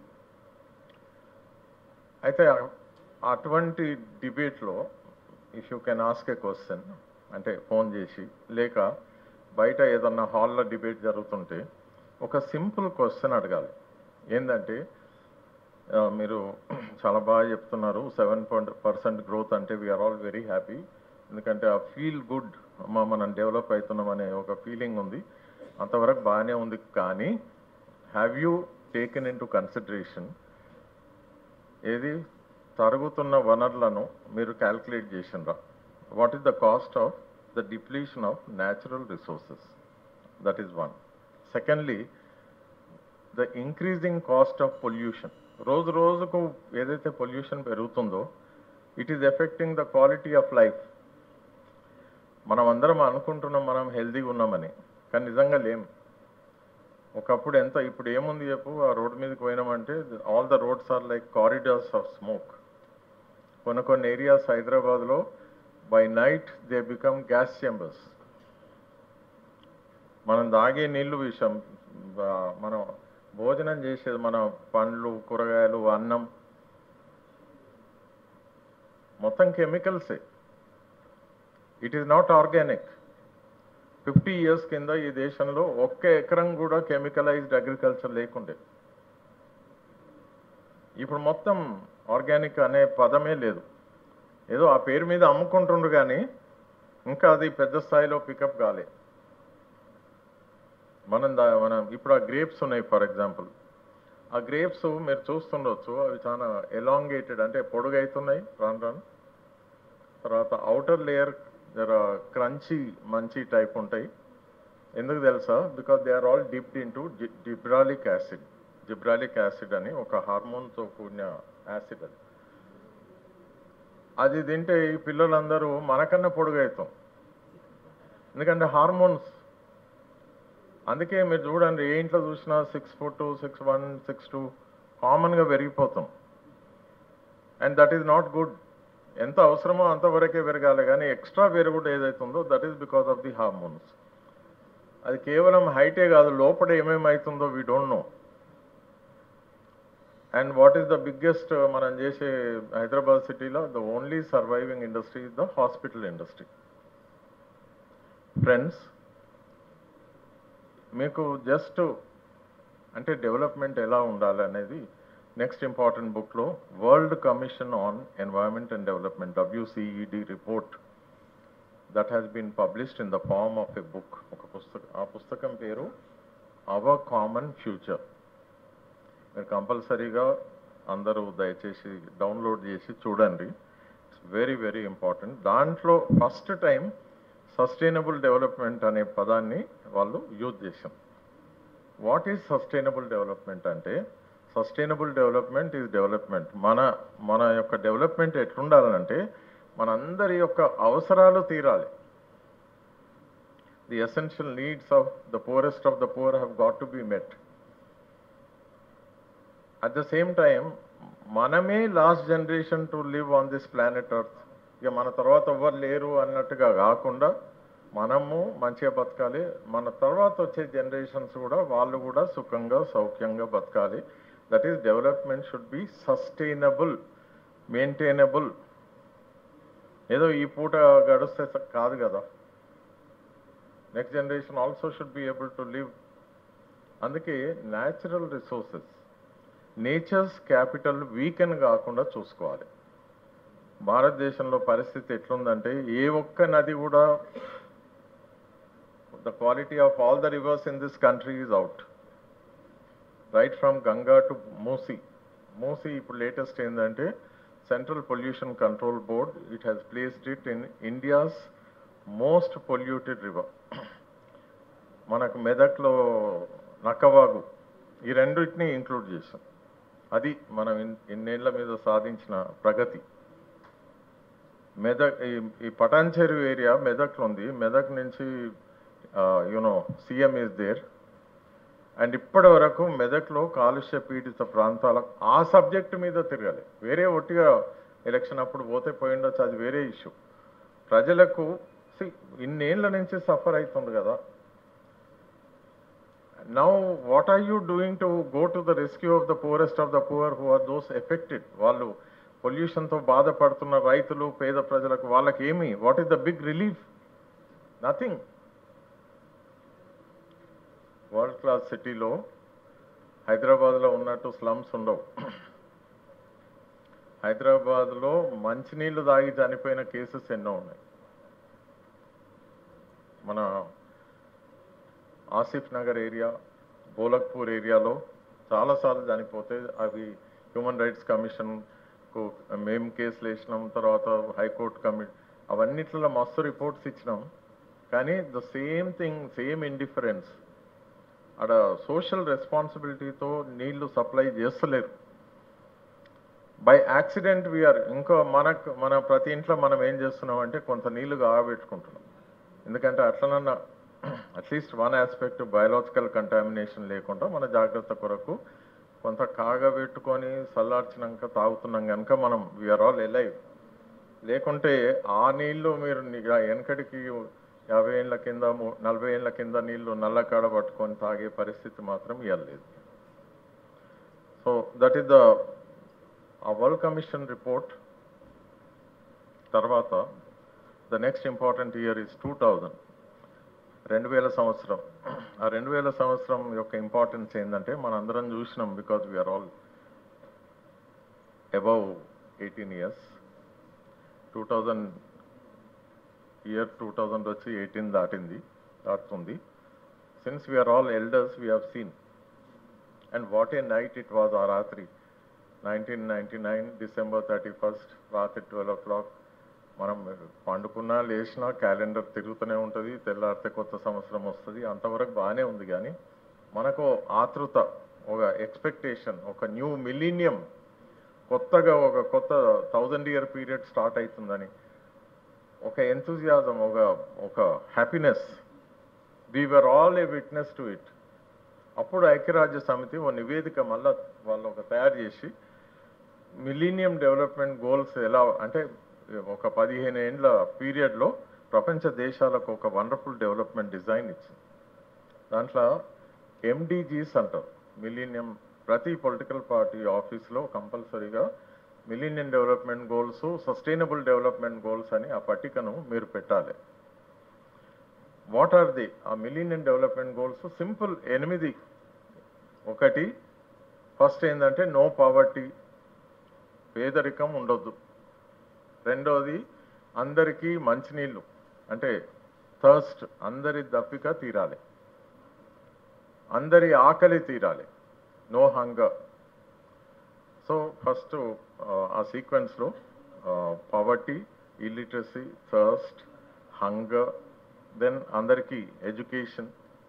Speaker 1: అయితే అ- అటువంటి డిబేట్లో if you can ask a question అంటే ఫోన్ చేసి లేక బయట ఏదన్నా హాల్లో డిబేట్ జరుగుతుంటే ఒక సింపుల్ క్వశ్చన్ అడగాలి ఏంటంటే ఆ, మీరు చాలా బాగా చెప్తున్నారు సెవెన్ పాయింట్ పర్సెంట్ గ్రోత్ అంటే వీఆర్ ఆల్ వెరీ హ్యాపీ ఎందుకంటే ఆ ఫీల్ గుడ్ అమ్మా మనం డెవలప్ అవుతున్నాం అనే ఒక ఫీలింగ్ ఉంది అంతవరకు బాగానే ఉంది కానీ have you taken into consideration ఏది తరుగుతున్న వనరులను మీరు క్యాల్కులేట్ చేసిండ్రా what is the cost of the depletion of natural resources that is one secondly the increasing cost of pollution రోజు రోజుకు ఏదైతే పొల్యూషన్ పెరుగుతుందో it is affecting the quality of life మనం అందరం అనుకుంటున్నాం మనం హెల్దీగా ఉన్నామని కానీ నిజంగా లేం ఒకప్పుడు ఎంత ఇప్పుడు ఏముంది చెప్పు ఆ రోడ్ మీదకి పోయినామంటే all the roads are like corridors of smoke కొన్ని కొన్ని ఏరియాస్ హైదరాబాద్లో by night they become gas chambers మనం తాగే నీళ్లు విషయం ఆ, మనం భోజనం చేసేది మన పండ్లు కూరగాయలు అన్నం మొత్తం కెమికల్సే it is not organic fifty years కింద ఈ దేశంలో ఒక్క ఎకరం కూడా కెమికలైజ్డ్ అగ్రికల్చర్ లేకుండే ఇప్పుడు మొత్తం ఆర్గానిక్ అనే పదమే లేదు ఏదో ఆ పేరు మీద అమ్ముకుంటుండ్రు కానీ ఇంకా అది పెద్ద స్థాయిలో పికప్ కాలే మనం దా- మనం ఇప్పుడు ఆ గ్రేప్స్ ఉన్నాయి ఫర్ ఎగ్జాంపుల్ ఆ గ్రేప్స్ మీరు చూస్తుండొచ్చు అవి చాలా ఎలాంగేటెడ్ అంటే పొడుగైతున్నాయి రాను రాను తర్వాత అవుటర్ లేయర్ జర క్రంచీ మంచి టైప్ ఉంటాయి ఎందుకు తెలుసా because they are all dipped into gibberellic acid gibberellic acid అని ఒక హార్మోన్తో కూడిన యాసిడ్ అది అది తింటే ఈ పిల్లలందరూ మనకన్నా పొడుగవుతాం ఎందుకంటే హార్మోన్స్ అందుకే మీరు చూడండి ఏ ఇంట్లో చూసినా six foot six one six two కామన్గా పెరిగిపోతాం and that is not good ఎంత అవసరమో అంతవరకే పెరగాలి కానీ ఎక్స్ట్రా పెరుగుడు ఏదైతుందో that is because of the hormones అది కేవలం హైటే కాదు లోపల ఏమేమి అవుతుందో we don't know and what is the biggest మనం చేసే హైదరాబాద్ సిటీలో the only surviving industry is the hospital industry friends మీకు జస్ట్ అంటే డెవలప్మెంట్ ఎలా ఉండాలి అనేది నెక్స్ట్ ఇంపార్టెంట్ బుక్లో world commission on environment and development WCED report that has been published in the form of a book ఒక పుస్తకం ఆ పుస్తకం పేరు అవర్ కామన్ ఫ్యూచర్ మీరు కంపల్సరీగా అందరూ దయచేసి డౌన్లోడ్ చేసి చూడండి ఇట్స్ వెరీ వెరీ ఇంపార్టెంట్ దాంట్లో ఫస్ట్ టైం సస్టైనబుల్ డెవలప్మెంట్ అనే పదాన్ని వాళ్ళు యూజ్ చేశాం వాట్ ఈజ్ సస్టైనబుల్ డెవలప్మెంట్ అంటే సస్టైనబుల్ డెవలప్మెంట్ ఈజ్ డెవలప్మెంట్ మన మన యొక్క డెవలప్మెంట్ ఎట్లుండాలంటే మనందరి యొక్క అవసరాలు తీరాలి the essential needs of the poorest of the poor have got to be met at the same time మనమే last generation to live on this planet earth ఇక మన తర్వాత ఎవ్వరు లేరు అన్నట్టుగా కాకుండా మనము మంచిగా బతకాలి మన తర్వాత వచ్చే జనరేషన్స్ కూడా వాళ్ళు కూడా సుఖంగా సౌఖ్యంగా బతకాలి that is development should be sustainable maintainable ఏదో ఈ పూట గడిస్తే స- కాదు కదా next generation also should be able to live అందుకే natural resources nature's capital weaken కాకుండా చూసుకోవాలి భారతదేశంలో పరిస్థితి ఎట్లుందంటే ఏ ఒక్క నది కూడా the quality of all the rivers in this country is outright from Ganga to Musi Musi ఇప్పుడు లేటెస్ట్ ఏంటంటే central pollution control board it has placed it in India's most polluted river మనకు మెదక్లో నక్కవాగు ఈ రెండింటిని ఇంక్లూడ్ చేసాం అది మనం ఇన్- ఇన్నేళ్ల మీద సాధించిన ప్రగతి మెదక్ ఈ- ఈ పటాన్చెరు ఏరియా మెదక్లో ఉంది మెదక్ నుంచి you know CM is there and ఇప్పటి వరకు మెదక్లో కాలుష్య పీడిత ప్రాంతాల ఆ సబ్జెక్ట్ మీద తిరగాలి వేరే ఒట్టిగా ఎలక్షన్ అప్పుడు పోతే పోయి ఉండొచ్చు అది వేరే ఇష్యూ ప్రజలకు see, ఇన్నేళ్ల నుంచి సఫర్ అవుతుంది కదా now what are you doing to go to the rescue of the poorest of the poor who are those affected వాళ్ళు పొల్యూషన్తో బాధపడుతున్న రైతులు పేద ప్రజలకు వాళ్ళకి ఏమి what is the big relief nothing world class సిటీలో హైదరాబాద్లో ఉన్నట్టు స్లమ్స్ ఉండవు హైదరాబాద్లో మంచినీళ్లు తాగి చనిపోయిన కేసెస్ ఎన్నో ఉన్నాయి మన ఆసిఫ్ నగర్ ఏరియా బోలక్పూర్ ఏరియాలో చాలాసార్లు చనిపోతే అవి హ్యూమన్ రైట్స్ కమిషన్కు మేము కేసులు వేసినాం తర్వాత హైకోర్టు కమిటీ అవన్నిట్లో మస్తు రిపోర్ట్స్ ఇచ్చినాం కానీ the same thing same indifference అక్కడ సోషల్ రెస్పాన్సిబిలిటీతో నీళ్లు సప్లై చేస్తలేరు బై యాక్సిడెంట్ వీఆర్ ఇంకో మనకు మన ప్రతి ఇంట్లో మనం ఏం చేస్తున్నాం అంటే కొంత నీళ్లు కాగబెట్టుకుంటున్నాం ఎందుకంటే అట్లనన్నా at least one aspect biological contamination లేకుండా మన జాగ్రత్త కొరకు కొంత కాగబెట్టుకొని చల్లార్చినాక తాగుతున్నాం కనుక మనం వీఆర్ ఆల్ ఎలైవ్ లేకుంటే ఆ నీళ్లు మీరు ని- ఆ వెనకటికి యాభై ఏళ్ళ కింద ము- నలభై ఏళ్ళ కింద నీళ్లు నల్ల కాడ పట్టుకొని తాగే పరిస్థితి మాత్రం ఇవ్వలేదు సో దట్ ఈస్ ద ఆ వరల్డ్ కమిషన్ రిపోర్ట్ తర్వాత the next important year is two thousand రెండు వేల సంవత్సరం ఆ రెండు వేల సంవత్సరం యొక్క ఇంపార్టెన్స్ ఏంటంటే మన అందరం చూసినాం because we are all above eighteen years two thousand year two thousand వచ్చి ఎయిటీన్ దాటింది దాటుతుంది since we are all elders we have seen and what a night it was ఆ రాత్రి nineteen ninety nine December thirty first రాత్రి twelve o'clock మనం పండుకున్నా లేచినా calendar తిరుగుతూనే ఉంటుంది తెల్లారితే కొత్త సంవత్సరం వస్తుంది అంతవరకు బాగానే ఉంది కానీ మనకు ఆతృత ఒక ఎక్స్పెక్టేషన్ ఒక న్యూ మిలీనియం కొత్తగా ఒక కొత్త థౌజండ్ ఇయర్ పీరియడ్ స్టార్ట్ అవుతుందని ఒక ఎంతూజియాజం ఒక ఒక happiness we're all a witness to it అప్పుడు ఐక్యరాజ్య సమితి ఓ నివేదిక మళ్ళా వాళ్ళు ఒక తయారు చేసి మిలీనియం డెవలప్మెంట్ గోల్స్ ఎలా అంటే ఒక పదిహేను ఏండ్ల పీరియడ్లో ప్రపంచ దేశాలకు ఒక వండర్ఫుల్ డెవలప్మెంట్ డిజైన్ ఇచ్చింది దాంట్లో ఎండిజీస్ అంటారు మిలీనియం ప్రతి పొలిటికల్ పార్టీ ఆఫీస్లో కంపల్సరీగా millennium development goals sustainable development goals అని ఆ పట్టికను మీరు పెట్టాలి వాట్ ఆర్ ది ఆ మిలీనియం డెవలప్మెంట్ గోల్స్ సింపుల్ ఎనిమిది ఒకటి ఫస్ట్ ఏంటంటే నో పావర్టీ పేదరికం ఉండొద్దు రెండోది అందరికీ మంచినీళ్ళు అంటే థర్స్ట్ అందరి దప్పిక తీరాలి అందరి ఆకలి తీరాలి నో హంగర్ సో ఫస్ట్ ఆ సీక్వెన్స్లో poverty illiteracy thirst hunger then అందరికీ ఎడ్యుకేషన్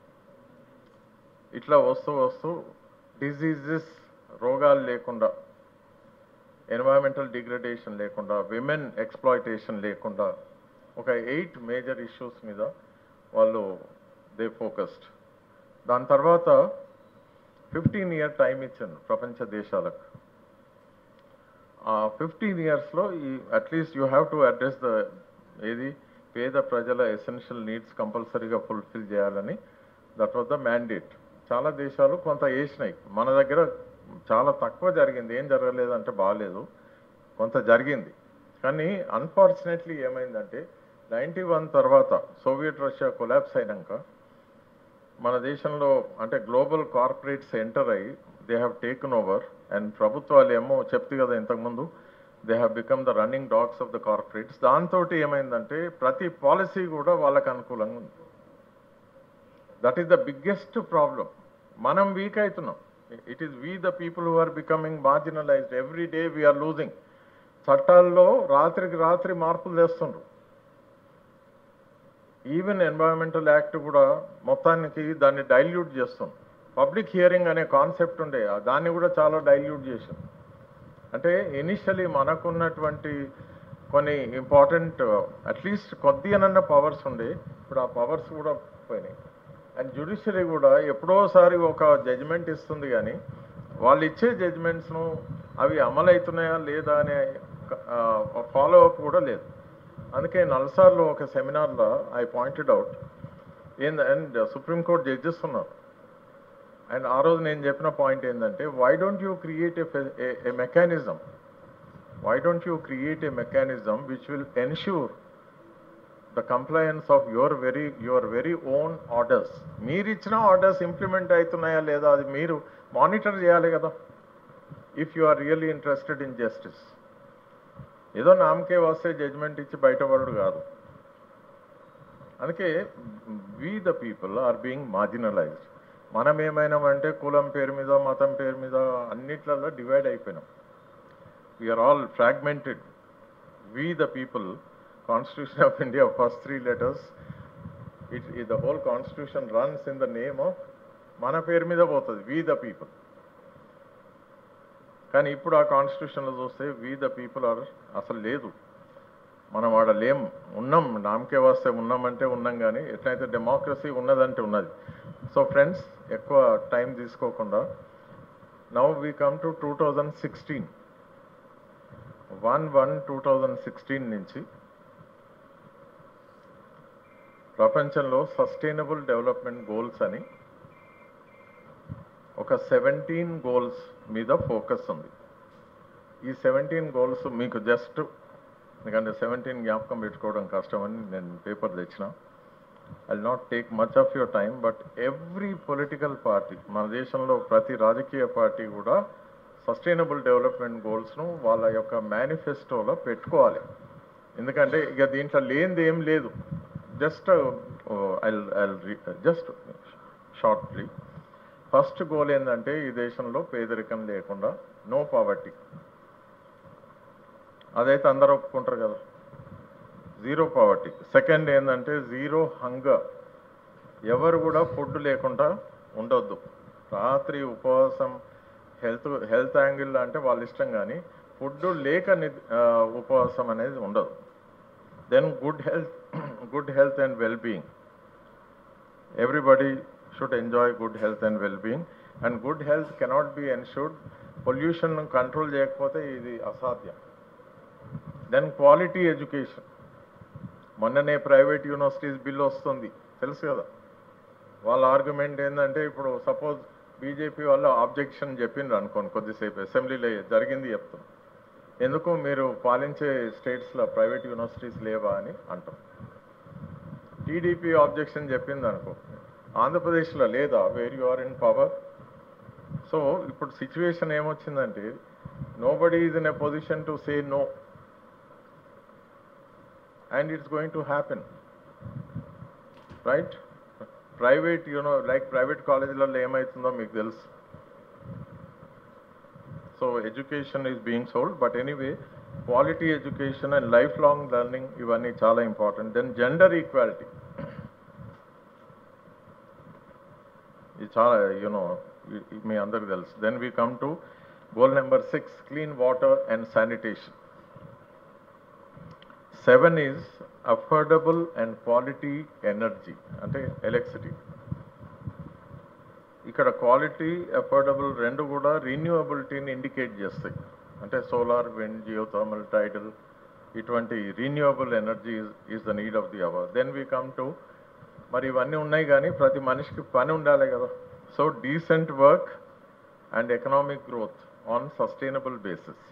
Speaker 1: ఇట్లా వస్తూ వస్తూ డిజీజెస్ రోగాలు లేకుండా ఎన్వైరన్మెంటల్ డిగ్రడేషన్ లేకుండా విమెన్ ఎక్స్ప్లాయిటేషన్ లేకుండా ఒక ఎయిట్ మేజర్ ఇష్యూస్ మీద వాళ్ళు దే ఫోకస్డ్ దాని తర్వాత ఫిఫ్టీన్ ఇయర్ టైం ఇచ్చాను ప్రపంచ దేశాలకు ఆ ఫిఫ్టీన్ ఇయర్స్లో ఈ at least you have to address the ఏది పేద ప్రజల ఎసెన్షియల్ నీడ్స్ కంపల్సరీగా ఫుల్ఫిల్ చేయాలని దట్ వాజ్ ద మ్యాండేట్ చాలా దేశాలు కొంత వేసినాయి మన దగ్గర చాలా తక్కువ జరిగింది ఏం జరగలేదంటే బాగాలేదు కొంత జరిగింది కానీ అన్ఫార్చునేట్లీ ఏమైందంటే నైంటీ వన్ తర్వాత సోవియట్ రష్యా కొలాప్స్ అయినాక మన దేశంలో అంటే గ్లోబల్ కార్పొరేట్స్ ఎంటర్ అయ్యి they have taken over and ప్రభుత్వాలు ఏమో చెప్తే కదా ఇంతకుముందు they have become the running dogs of the corporates దాంతో ఏమైందంటే ప్రతి పాలసీ కూడా వాళ్ళకి అనుకూలంగా ఉంది that is the biggest problem మనం వీక్ అవుతున్నాం it is we the people who are becoming marginalised every day we are losing చట్టాల్లో రాత్రికి రాత్రి మార్పులు తెస్తుండ్రు ఈవెన్ ఎన్వైరన్మెంటల్ యాక్ట్ కూడా మొత్తానికి దాన్ని డైల్యూట్ చేస్తాం పబ్లిక్ హియరింగ్ అనే కాన్సెప్ట్ ఉండే ఆ దాన్ని కూడా చాలా డైల్యూట్ చేసాం అంటే ఇనిషియలీ మనకున్నటువంటి కొన్ని ఇంపార్టెంట్ అట్లీస్ట్ కొద్దిగానన్న పవర్స్ ఉండే ఇప్పుడు ఆ పవర్స్ కూడా పోయినాయి అండ్ జ్యుడిషియరీ కూడా ఎప్పుడోసారి ఒక జడ్జిమెంట్ ఇస్తుంది కానీ వాళ్ళు ఇచ్చే జడ్జిమెంట్స్ను అవి అమలవుతున్నాయా లేదా అనే ఫాలో అప్ కూడా లేదు అందుకే నల్సార్లో ఒక సెమినార్లో ఐ పాయింటెడ్ అవుట్ ఏంద అండ్ సుప్రీంకోర్టు జడ్జెస్ ఉన్నారు అండ్ ఆ రోజు నేను చెప్పిన పాయింట్ ఏంటంటే why don't you create a mechanism why don't you create a mechanism which will ensure the compliance of your very your very own orders మీరు ఇచ్చిన orders implement అవుతున్నాయా లేదా అది మీరు మానిటర్ చేయాలి కదా if you are really interested in justice ఏదో నామకే వస్తే జడ్జ్మెంట్ ఇచ్చి బయటపడడు కాదు అందుకే we the people are being marginalised మనం ఏమైనామంటే కులం పేరు మీద మతం పేరు మీద అన్నిట్లలో డివైడ్ అయిపోయినాం we are all fragmented we the people constitution of India first three letters it ఈ the whole constitution runs in the name of మన పేరు మీద పోతుంది వి ద పీపుల్ కానీ ఇప్పుడు ఆ కాన్స్టిట్యూషన్లో చూస్తే వి ద పీపుల్ ఆర్ అసలు లేదు మనం ఆడ లేం ఉన్నాం నామకే వస్తే ఉన్నామంటే ఉన్నాం కానీ ఎట్లయితే డెమోక్రసీ ఉన్నదంటే ఉన్నది సో ఫ్రెండ్స్ ఎక్కువ టైం తీసుకోకుండా now we come to two thousand sixteen one one two thousand sixteen నుంచి ప్రపంచంలో సస్టైనబుల్ డెవలప్మెంట్ గోల్స్ అని ఒక సెవెంటీన్ గోల్స్ మీద ఫోకస్ ఉంది ఈ సెవెంటీన్ గోల్స్ మీకు జస్ట్ ఎందుకంటే సెవెంటీన్ జ్ఞాపకం పెట్టుకోవడం కష్టమని నేను పేపర్ తెచ్చిన I not take much of your time but every political party మన దేశంలో ప్రతి రాజకీయ పార్టీ కూడా సస్టైనబుల్ డెవలప్మెంట్ గోల్స్ను వాళ్ళ యొక్క మేనిఫెస్టోలో పెట్టుకోవాలి ఎందుకంటే ఇక దీంట్లో లేనిది ఏం లేదు just I just shortly first goal ఏంటంటే ఈ దేశంలో పేదరికం లేకుండా నో పావర్టీ అదైతే అందరూ ఒప్పుకుంటారు కదా జీరో పావర్టీ సెకండ్ ఏంటంటే జీరో హంగర్ ఎవరు కూడా ఫుడ్ లేకుండా ఉండొద్దు రాత్రి ఉపవాసం హెల్త్ హెల్త్ యాంగిల్ అంటే వాళ్ళ ఇష్టం కానీ ఫుడ్ లేక ని- ఆ, ఉపవాసం అనేది ఉండదు then good health good health and well being everybody should enjoy good health and well being and good health cannot be ensured pollution control చేయకపోతే ఇది అసాధ్యం దెన్ క్వాలిటీ ఎడ్యుకేషన్ మొన్ననే ప్రైవేట్ యూనివర్సిటీస్ బిల్ వస్తుంది తెలుసు కదా వాళ్ళ ఆర్గ్యుమెంట్ ఏంటంటే ఇప్పుడు సపోజ్ బీజేపీ వాళ్ళు ఆబ్జెక్షన్ చెప్పిండ్రు అనుకోండి కొద్దిసేపు అసెంబ్లీలో జరిగింది చెప్తాం ఎందుకు మీరు పాలించే స్టేట్స్లో ప్రైవేట్ యూనివర్సిటీస్ లేవా అని అంటాం టీడీపీ ఆబ్జెక్షన్ చెప్పింది అనుకో ఆంధ్రప్రదేశ్లో లేదా where you are in power so ఇప్పుడు సిచ్యువేషన్ ఏమొచ్చిందంటే nobody is in a position to say no and it's going to happen right private you know like private కాలేజీలలో ఏమవుతుందో మీకు తెలుసు so education is being sold but anyway quality education and lifelong learning ఇవన్నీ చాలా important then gender equality ఇది చాలా you know మీ అందరికి తెలుసు then we come to goal number six clean water and sanitation seven is affordable and quality energy అంటే electricity ఇక్కడ quality affordable రెండు కూడా రీన్యూవబిలిటీని ఇండికేట్ చేస్తాయి అంటే సోలార్ విండ్ జియోథర్మల్ టైడల్ ఇటువంటి renewable energy is the need of the hour then we come to మరి ఇవన్నీ ఉన్నాయి కానీ ప్రతి మనిషికి పని ఉండాలి కదా so decent work and economic growth on sustainable basis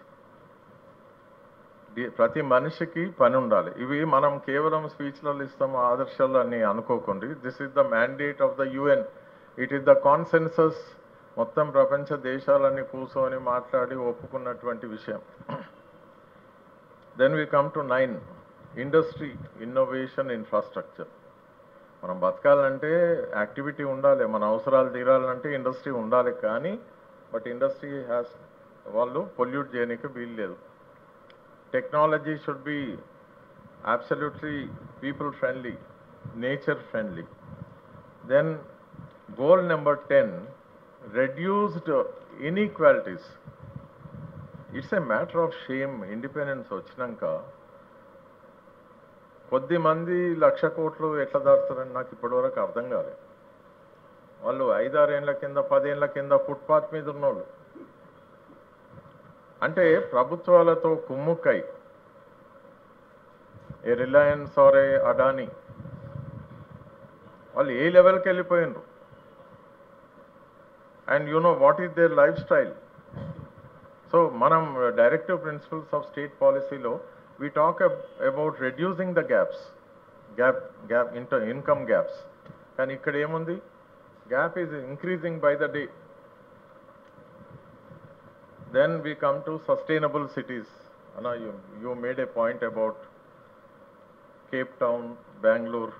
Speaker 1: ప్రతి మనిషికి పని ఉండాలి ఇవి మనం కేవలం స్పీచ్లలో ఇస్తాము ఆదర్శాలు అని అనుకోకండి this is the mandate of the UN it is the consensus మొత్తం ప్రపంచ దేశాలన్నీ కూర్చొని మాట్లాడి ఒప్పుకున్నటువంటి విషయం then we come to nine industry innovation infrastructure మనం బతకాలంటే యాక్టివిటీ ఉండాలి మన అవసరాలు తీరాలంటే ఇండస్ట్రీ ఉండాలి కానీ బట్ ఇండస్ట్రీ హ్యాస్ వాళ్ళు పొల్యూట్ చేయడానికి వీలు లేదు technology should be absolutely people friendly nature friendly then goal number ten reduced inequalities it's a matter of shame independence వచ్చినాక కొద్ది మంది లక్ష కోట్లు ఎట్లా దాస్తారని నాకు ఇప్పటివరకు అర్థం కాలేదు వాళ్ళు ఐదారేళ్ల కింద పదేళ్ల కింద ఫుట్పాత్ మీద ఉన్నోళ్ళు అంటే ప్రభుత్వాలతో కుమ్ముక్కై ఏ రిలయన్స్ ఆర్ ఏ అడానీ వాళ్ళు ఏ లెవెల్కి వెళ్ళిపోయినరు and you know what is their life style so మనం డైరెక్టివ్ ప్రిన్సిపల్స్ ఆఫ్ స్టేట్ పాలసీలో we talk ab- about reducing the gaps gap gap inter income gaps కానీ ఇక్కడ ఏముంది gap is increasing by the day then we come to sustainable cities అన్న you you made a point about Cape Town Bengaluru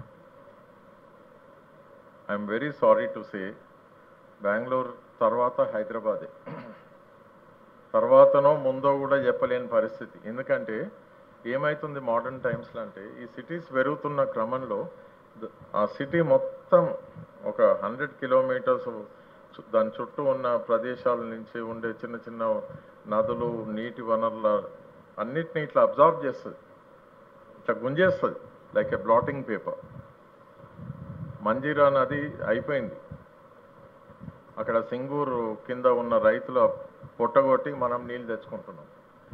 Speaker 1: I'm very sorry to say Bengaluru తర్వాత హైదరాబాదే తర్వాతనో ముందో కూడా చెప్పలేని పరిస్థితి ఎందుకంటే ఏమవుతుంది మోడర్న్ టైమ్స్లో అంటే ఈ సిటీస్ పెరుగుతున్న క్రమంలో ద- ఆ సిటీ మొత్తం ఒక హండ్రెడ్ కిలోమీటర్స్ చు- దాని చుట్టూ ఉన్న ప్రదేశాల నుంచి ఉండే చిన్న చిన్న నదులు నీటి వనరుల అన్నిటిని ఇట్లా అబ్జర్వ్ చేస్తుంది ఇట్లా గుంజేస్తుంది like a blotting paper Manjira నది అయిపోయింది అక్కడ సింగూరు కింద ఉన్న రైతుల పొట్టగొట్టి మనం నీళ్ళు తెచ్చుకుంటున్నాం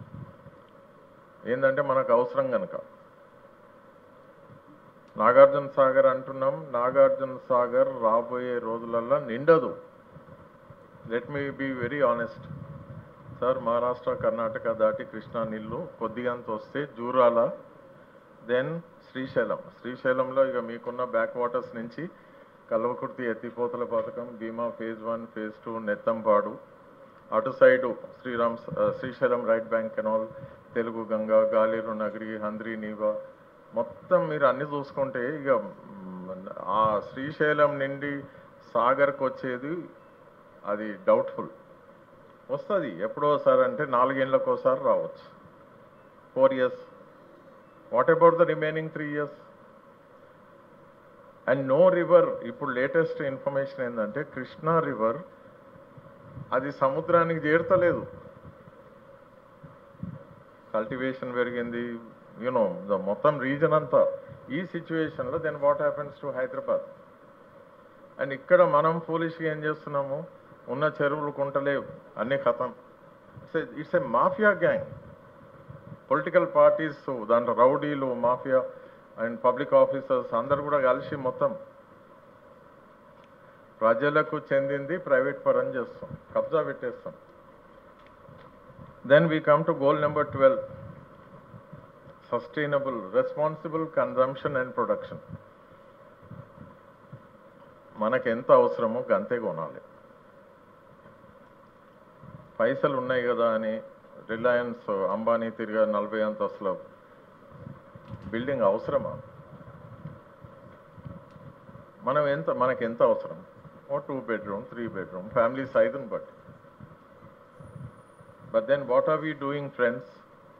Speaker 1: ఏంటంటే మనకు అవసరం కనుక నాగార్జున సాగర్ అంటున్నాం నాగార్జున సాగర్ రాబోయే రోజులల్లో నిండదు let me be very honest sir Maharashtra Karnataka దాటి కృష్ణా నీళ్ళు కొద్దిగంత వస్తే జూరాల దెన్ శ్రీశైలం శ్రీశైలంలో ఇక మీకున్న బ్యాక్ వాటర్స్ నుంచి కల్వకుర్తి ఎత్తిపోతల పథకం Bhima phase one phase two Nettempadu అటు సైడు శ్రీరామ్ ఆ, Srisailam right bank canal Telugu Ganga Galeru Nagari Handri Neeva మొత్తం మీరు అన్ని చూసుకుంటే ఇక మ్, ఆ శ్రీశైలం నుండి సాగర్కి వచ్చేది అది డౌట్ఫుల్ వస్తుంది ఎప్పుడోసారి అంటే నాలుగేళ్ళకి ఒకసారి రావచ్చు four years what about the remaining three years and no river ఇప్పుడు లేటెస్ట్ ఇన్ఫర్మేషన్ ఏంటంటే కృష్ణా రివర్ అది సముద్రానికి చేరుతలేదు కల్టివేషన్ పెరిగింది యూనో ద మొత్తం రీజన్ అంతా ఈ సిచ్యువేషన్లో then what happens to Hyderabad and ఇక్కడ మనం ఫూలిష్గా ఏం చేస్తున్నాము ఉన్న చెరువులు కుంటలేవు అన్నీ ఖతం it's a mafia gang political parties దాంట్లో రౌడీలు మాఫియా అండ్ పబ్లిక్ ఆఫీసర్స్ అందరు కూడా కలిసి మొత్తం ప్రజలకు చెందింది ప్రైవేట్ పరం చేస్తాం కబ్జా పెట్టేస్తాం then we come to goal number twelve sustainable responsible consumption and production మనకు ఎంత అవసరమో గంతే కొనాలి పైసలు ఉన్నాయి కదా అని రిలయన్స్ అంబానీ తిరిగా నలభై అంతస్తుల బిల్డింగ్ అవసరమా మనం ఎంత మనకి ఎంత అవసరం ఓ two bedroom three bedroom family సైజుని బట్టి but then what are we doing friends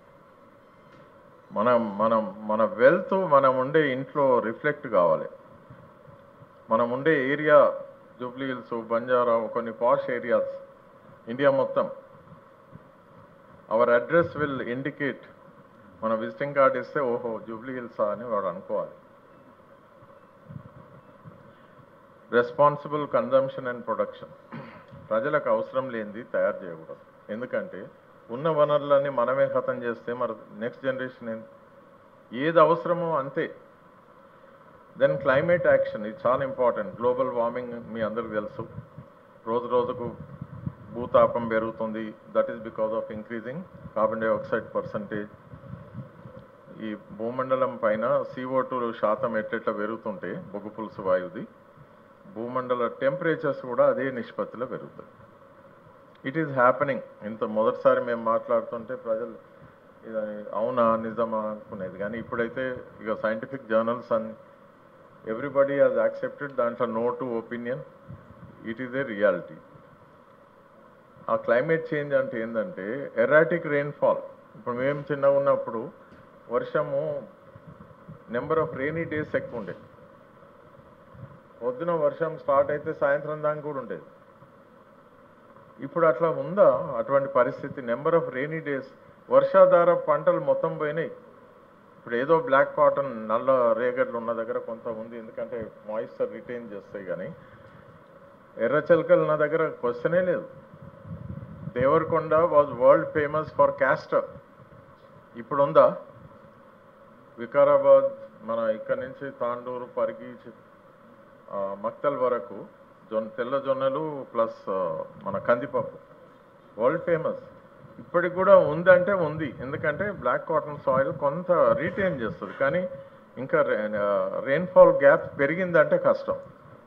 Speaker 1: మనం మనం మన వెల్త్ మనం ఉండే ఇంట్లో రిఫ్లెక్ట్ కావాలి మనం ఉండే ఏరియా జూబ్లీ హిల్స్ బంజారా కొన్ని పాష్ ఏరియాస్ ఇండియా మొత్తం అవర్ అడ్రస్ విల్ ఇండికేట్ మన విజిటింగ్ కార్డ్ ఇస్తే ఓహో జూబ్లీ హిల్సా అని వాడు అనుకోవాలి రెస్పాన్సిబుల్ కన్జంప్షన్ అండ్ ప్రొడక్షన్ ప్రజలకు అవసరం లేనిది తయారు చేయకూడదు ఎందుకంటే ఉన్న వనరులన్నీ మనమే ఖతం చేస్తే మరి నెక్స్ట్ జనరేషన్ ఏంది ఏది అవసరమో అంతే దెన్ క్లైమేట్ యాక్షన్ ఇది చాలా ఇంపార్టెంట్ గ్లోబల్ వార్మింగ్ మీ అందరికి తెలుసు రోజు రోజుకు భూతాపం పెరుగుతుంది that is because of increasing carbon dioxide percentage ఈ భూమండలం పైన CO2 టూ శాతం ఎట్లెట్లా పెరుగుతుంటే బొగ్గు పులుసు వాయువుది భూమండల టెంపరేచర్స్ కూడా అదే నిష్పత్తిలో పెరుగుతాయి ఇట్ ఈస్ హ్యాపెనింగ్ ఇంత మొదటిసారి మేము మాట్లాడుతుంటే ప్రజలు ఇది అవునా నిజమా అనుకునేది కానీ ఇప్పుడైతే ఇక సైంటిఫిక్ జర్నల్స్ అన్ని ఎవ్రీబడి హాజ్ యాక్సెప్టెడ్ దాంట్లో no two opinion it is a reality ఆ క్లైమేట్ చేంజ్ అంటే ఏంటంటే ఎరాటిక్ రెయిన్ఫాల్ ఇప్పుడు మేము చిన్నగా ఉన్నప్పుడు వర్షము నెంబర్ ఆఫ్ రెయినీ డేస్ ఎక్కువ ఉండేది పొద్దున వర్షం స్టార్ట్ అయితే సాయంత్రం దాకా కూడా ఉండేది ఇప్పుడు అట్లా ఉందా అటువంటి పరిస్థితి నెంబర్ ఆఫ్ రెయినీ డేస్ వర్షాధార పంటలు మొత్తం పోయినాయి ఇప్పుడు ఏదో బ్లాక్ కాటన్ నల్ల రేగడ్లు ఉన్న దగ్గర కొంత ఉంది ఎందుకంటే మాయిశ్చర్ రిటైన్ చేస్తాయి కానీ ఎర్ర చిలకలు నా దగ్గర క్వశ్చనే లేదు Devarakonda was world famous for castor ఇప్పుడు ఉందా వికారాబాద్ మన ఇక్కడ నుంచి తాండూరు పరిగి చి- ఆ, మక్తల్ వరకు జొన్న తెల్ల జొన్నలు ప్లస్ మన కందిపప్పు వరల్డ్ ఫేమస్ ఇప్పటికి కూడా ఉందంటే ఉంది ఎందుకంటే బ్లాక్ కాటన్ సాయిల్ కొంత రీటైన్ చేస్తుంది కానీ ఇంకా రెయిన్ఫాల్ గ్యాప్ పెరిగిందంటే కష్టం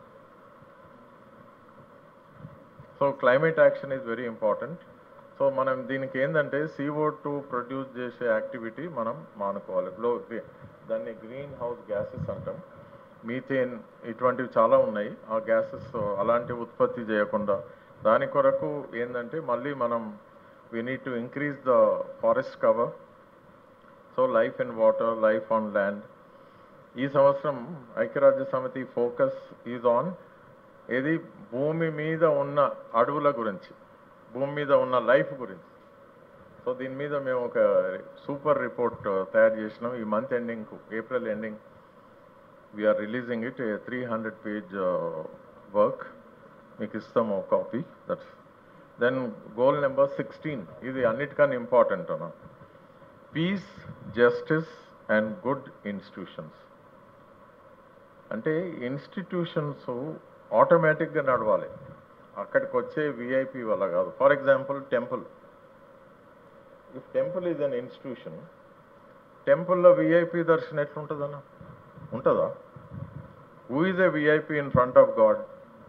Speaker 1: so climate action is very important so మనం దీనికి ఏంటంటే సిఓ టూ ప్రొడ్యూస్ చేసే యాక్టివిటీ మనం మానుకోవాలి గ్లో దాన్ని గ్రీన్ హౌస్ గ్యాసెస్ అంటాం మీథేన్ ఇటువంటివి చాలా ఉన్నాయి ఆ గ్యాసెస్ అలాంటి ఉత్పత్తి చేయకుండా దాని కొరకు ఏంటంటే మళ్ళీ మనం we need to increase the forest cover so life in water life on land ఈ సంవత్సరం ఐక్యరాజ్య సమితి ఫోకస్ ఈజ్ ఆన్ ఏది భూమి మీద ఉన్న అడవుల గురించి భూమి మీద ఉన్న లైఫ్ గురించి సో దీని మీద మేము ఒక సూపర్ రిపోర్ట్ తయారు చేసినాం ఈ month ending April ending we're releasing it three hundred page work మీకు ఇస్తాము copy that's then goal number sixteen ఇది అన్నిటికన్నా ఇంపార్టెంట్ అన్న peace justice and good institutions అంటే ఇన్స్టిట్యూషన్స్ ఆటోమేటిక్గా నడవాలి అక్కడికి వచ్చే విఐపి వల్ల కాదు for example temple if temple is an institution టెంపుల్లో విఐపి దర్శనం ఎట్లుంటుందన్న ఉంటుందా who is a VIP in front of God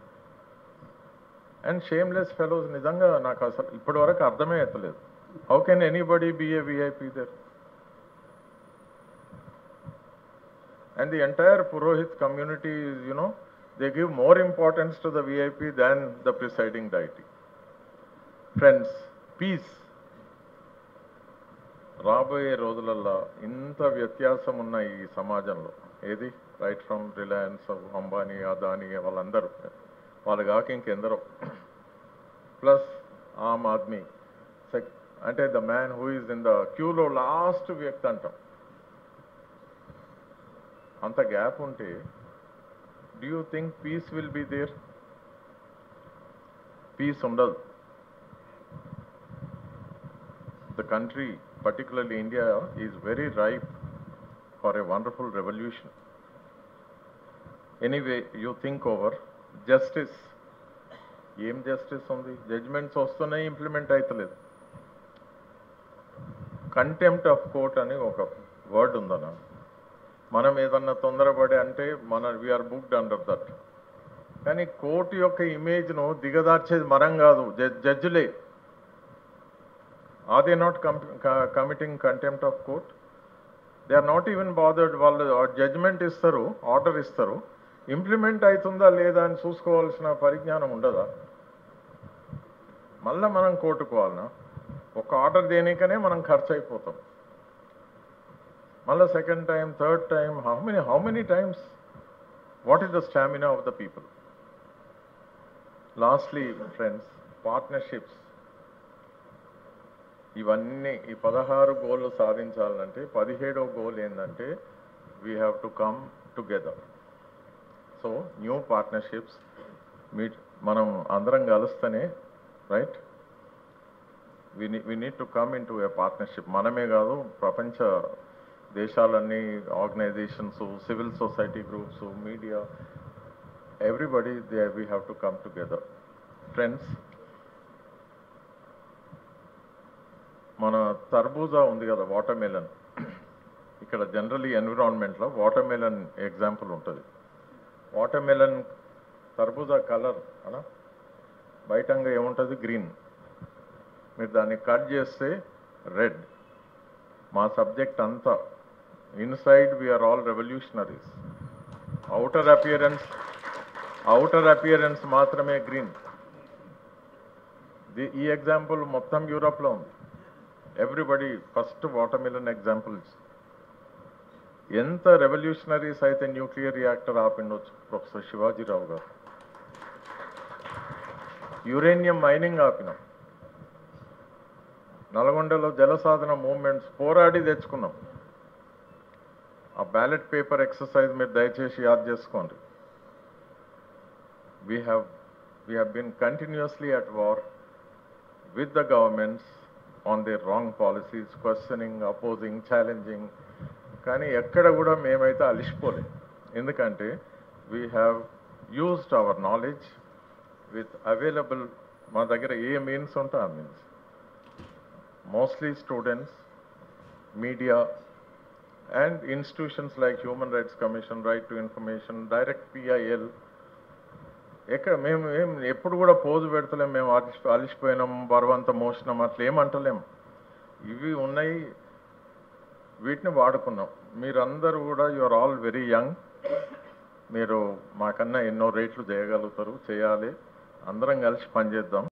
Speaker 1: and shameless fellows నిజంగా నాకు అసలు ఇప్పటి వరకు అర్థమే అవుతలేదు how can anybody be a VIP there and the entire Purohit community is, you know, they give more importance to the VIP than the presiding deity. Friends, peace. రాబోయే రోజులల్లో ఇంత వ్యత్యాసం ఉన్న ఈ సమాజంలో ఏది రైట్ ఫ్రమ్ రిలయన్స్ అంబానీ అదానీ వాళ్ళందరూ వాళ్ళు కాక ఇంకెందరో ప్లస్ ఆమ్ ఆద్మీ సెక్ అంటే the man who is in the క్యూలో లాస్ట్ వ్యక్తి అంటాం అంత గ్యాప్ ఉంటే do you think peace will be there peace ఉండదు the country particularly India is very ripe for a wonderful revolution anyway you think over justice ఏం justice ఉంది judgements వస్తున్నాయి implement అవుతలేదు కంటెంప్ట్ ఆఫ్ కోర్ట్ అని ఒక word ఉందన్న మనం ఏదన్నా తొందరపడి అంటే మన వీఆర్ బుక్డ్ అండర్ దట్ కానీ కోర్టు యొక్క ఇమేజ్ను దిగదార్చేది మనం కాదు జడ్జిలే are they not committing contempt of court they are not even bothered వాళ్ళు జడ్జ్మెంట్ ఇస్తారు ఆర్డర్ ఇస్తారు ఇంప్లిమెంట్ అవుతుందా లేదా అని చూసుకోవాల్సిన పరిజ్ఞానం ఉండదా మళ్ళీ మనం కోర్టుకోవాలనా ఒక ఆర్డర్ దేనికనే మనం ఖర్చు అయిపోతాం మళ్ళీ second time third time how many how many times what is the stamina of the people lastly friends partnerships ఇవన్నీ ఈ పదహారు గోళ్ళు సాధించాలంటే పదిహేడో గోల్ ఏంటంటే we have to come together so new partnerships మీ మనం అందరం కలిస్తేనే right we we need to come into a partnership మనమే కాదు ప్రపంచ దేశాలన్నీ organisations civil society groups media everybody they we have to come together friends మన తర్బూజా ఉంది కదా వాటర్ మెలన్ ఇక్కడ జనరలీ ఎన్విరాన్మెంట్లో వాటర్ మెలన్ ఎగ్జాంపుల్ ఉంటుంది వాటర్ మెలన్ తర్బూజా కలర్ అనా బయటంగా ఏముంటుంది గ్రీన్ మీరు దాన్ని కట్ చేస్తే రెడ్ మా సబ్జెక్ట్ అంతా inside we're all revolutionaries outer appearance outer appearance మాత్రమే గ్రీన్ ఈ ఎగ్జాంపుల్ మొత్తం యూరోప్లో ఉంది everybody first watermelon examples ఎంత రెవల్యూషనరీస్ అయితే న్యూక్లియర్ రియాక్టర్ ఆపిండొచ్చు ప్రొఫెసర్ శివాజీరావు గారు యురేనియం మైనింగ్ ఆపినాం నల్గొండలో జలసాధన మూవ్మెంట్స్ పోరాడి తెచ్చుకున్నాం ఆ బ్యాలెట్ పేపర్ ఎక్సర్సైజ్ మీరు దయచేసి యాద్ చేసుకోండి we have we have been continuously at war with the governments on their wrong policies, questioning, opposing, challenging. కానీ ఎక్కడ కూడా మేమైతే అలిసిపోలేదు ఎందుకంటే we have used our knowledge with available మా దగ్గర ఏ మీన్స్ ఉంటే ఆ means mostly students media and institutions like human rights commission right to information direct PIL ఎక్కడ మేము ఏం ఎప్పుడు కూడా పోజు పెడతలేం మేము అలిసి అలిసిపోయినాం బరువంత మోసినాం అట్లా ఏమంటలేం ఇవి ఉన్నాయి వీటిని వాడుకున్నాం మీరందరూ కూడా you are all very young మీరు మాకన్నా ఎన్నో రేట్లు చేయగలుగుతారు చేయాలి అందరం కలిసి పనిచేద్దాం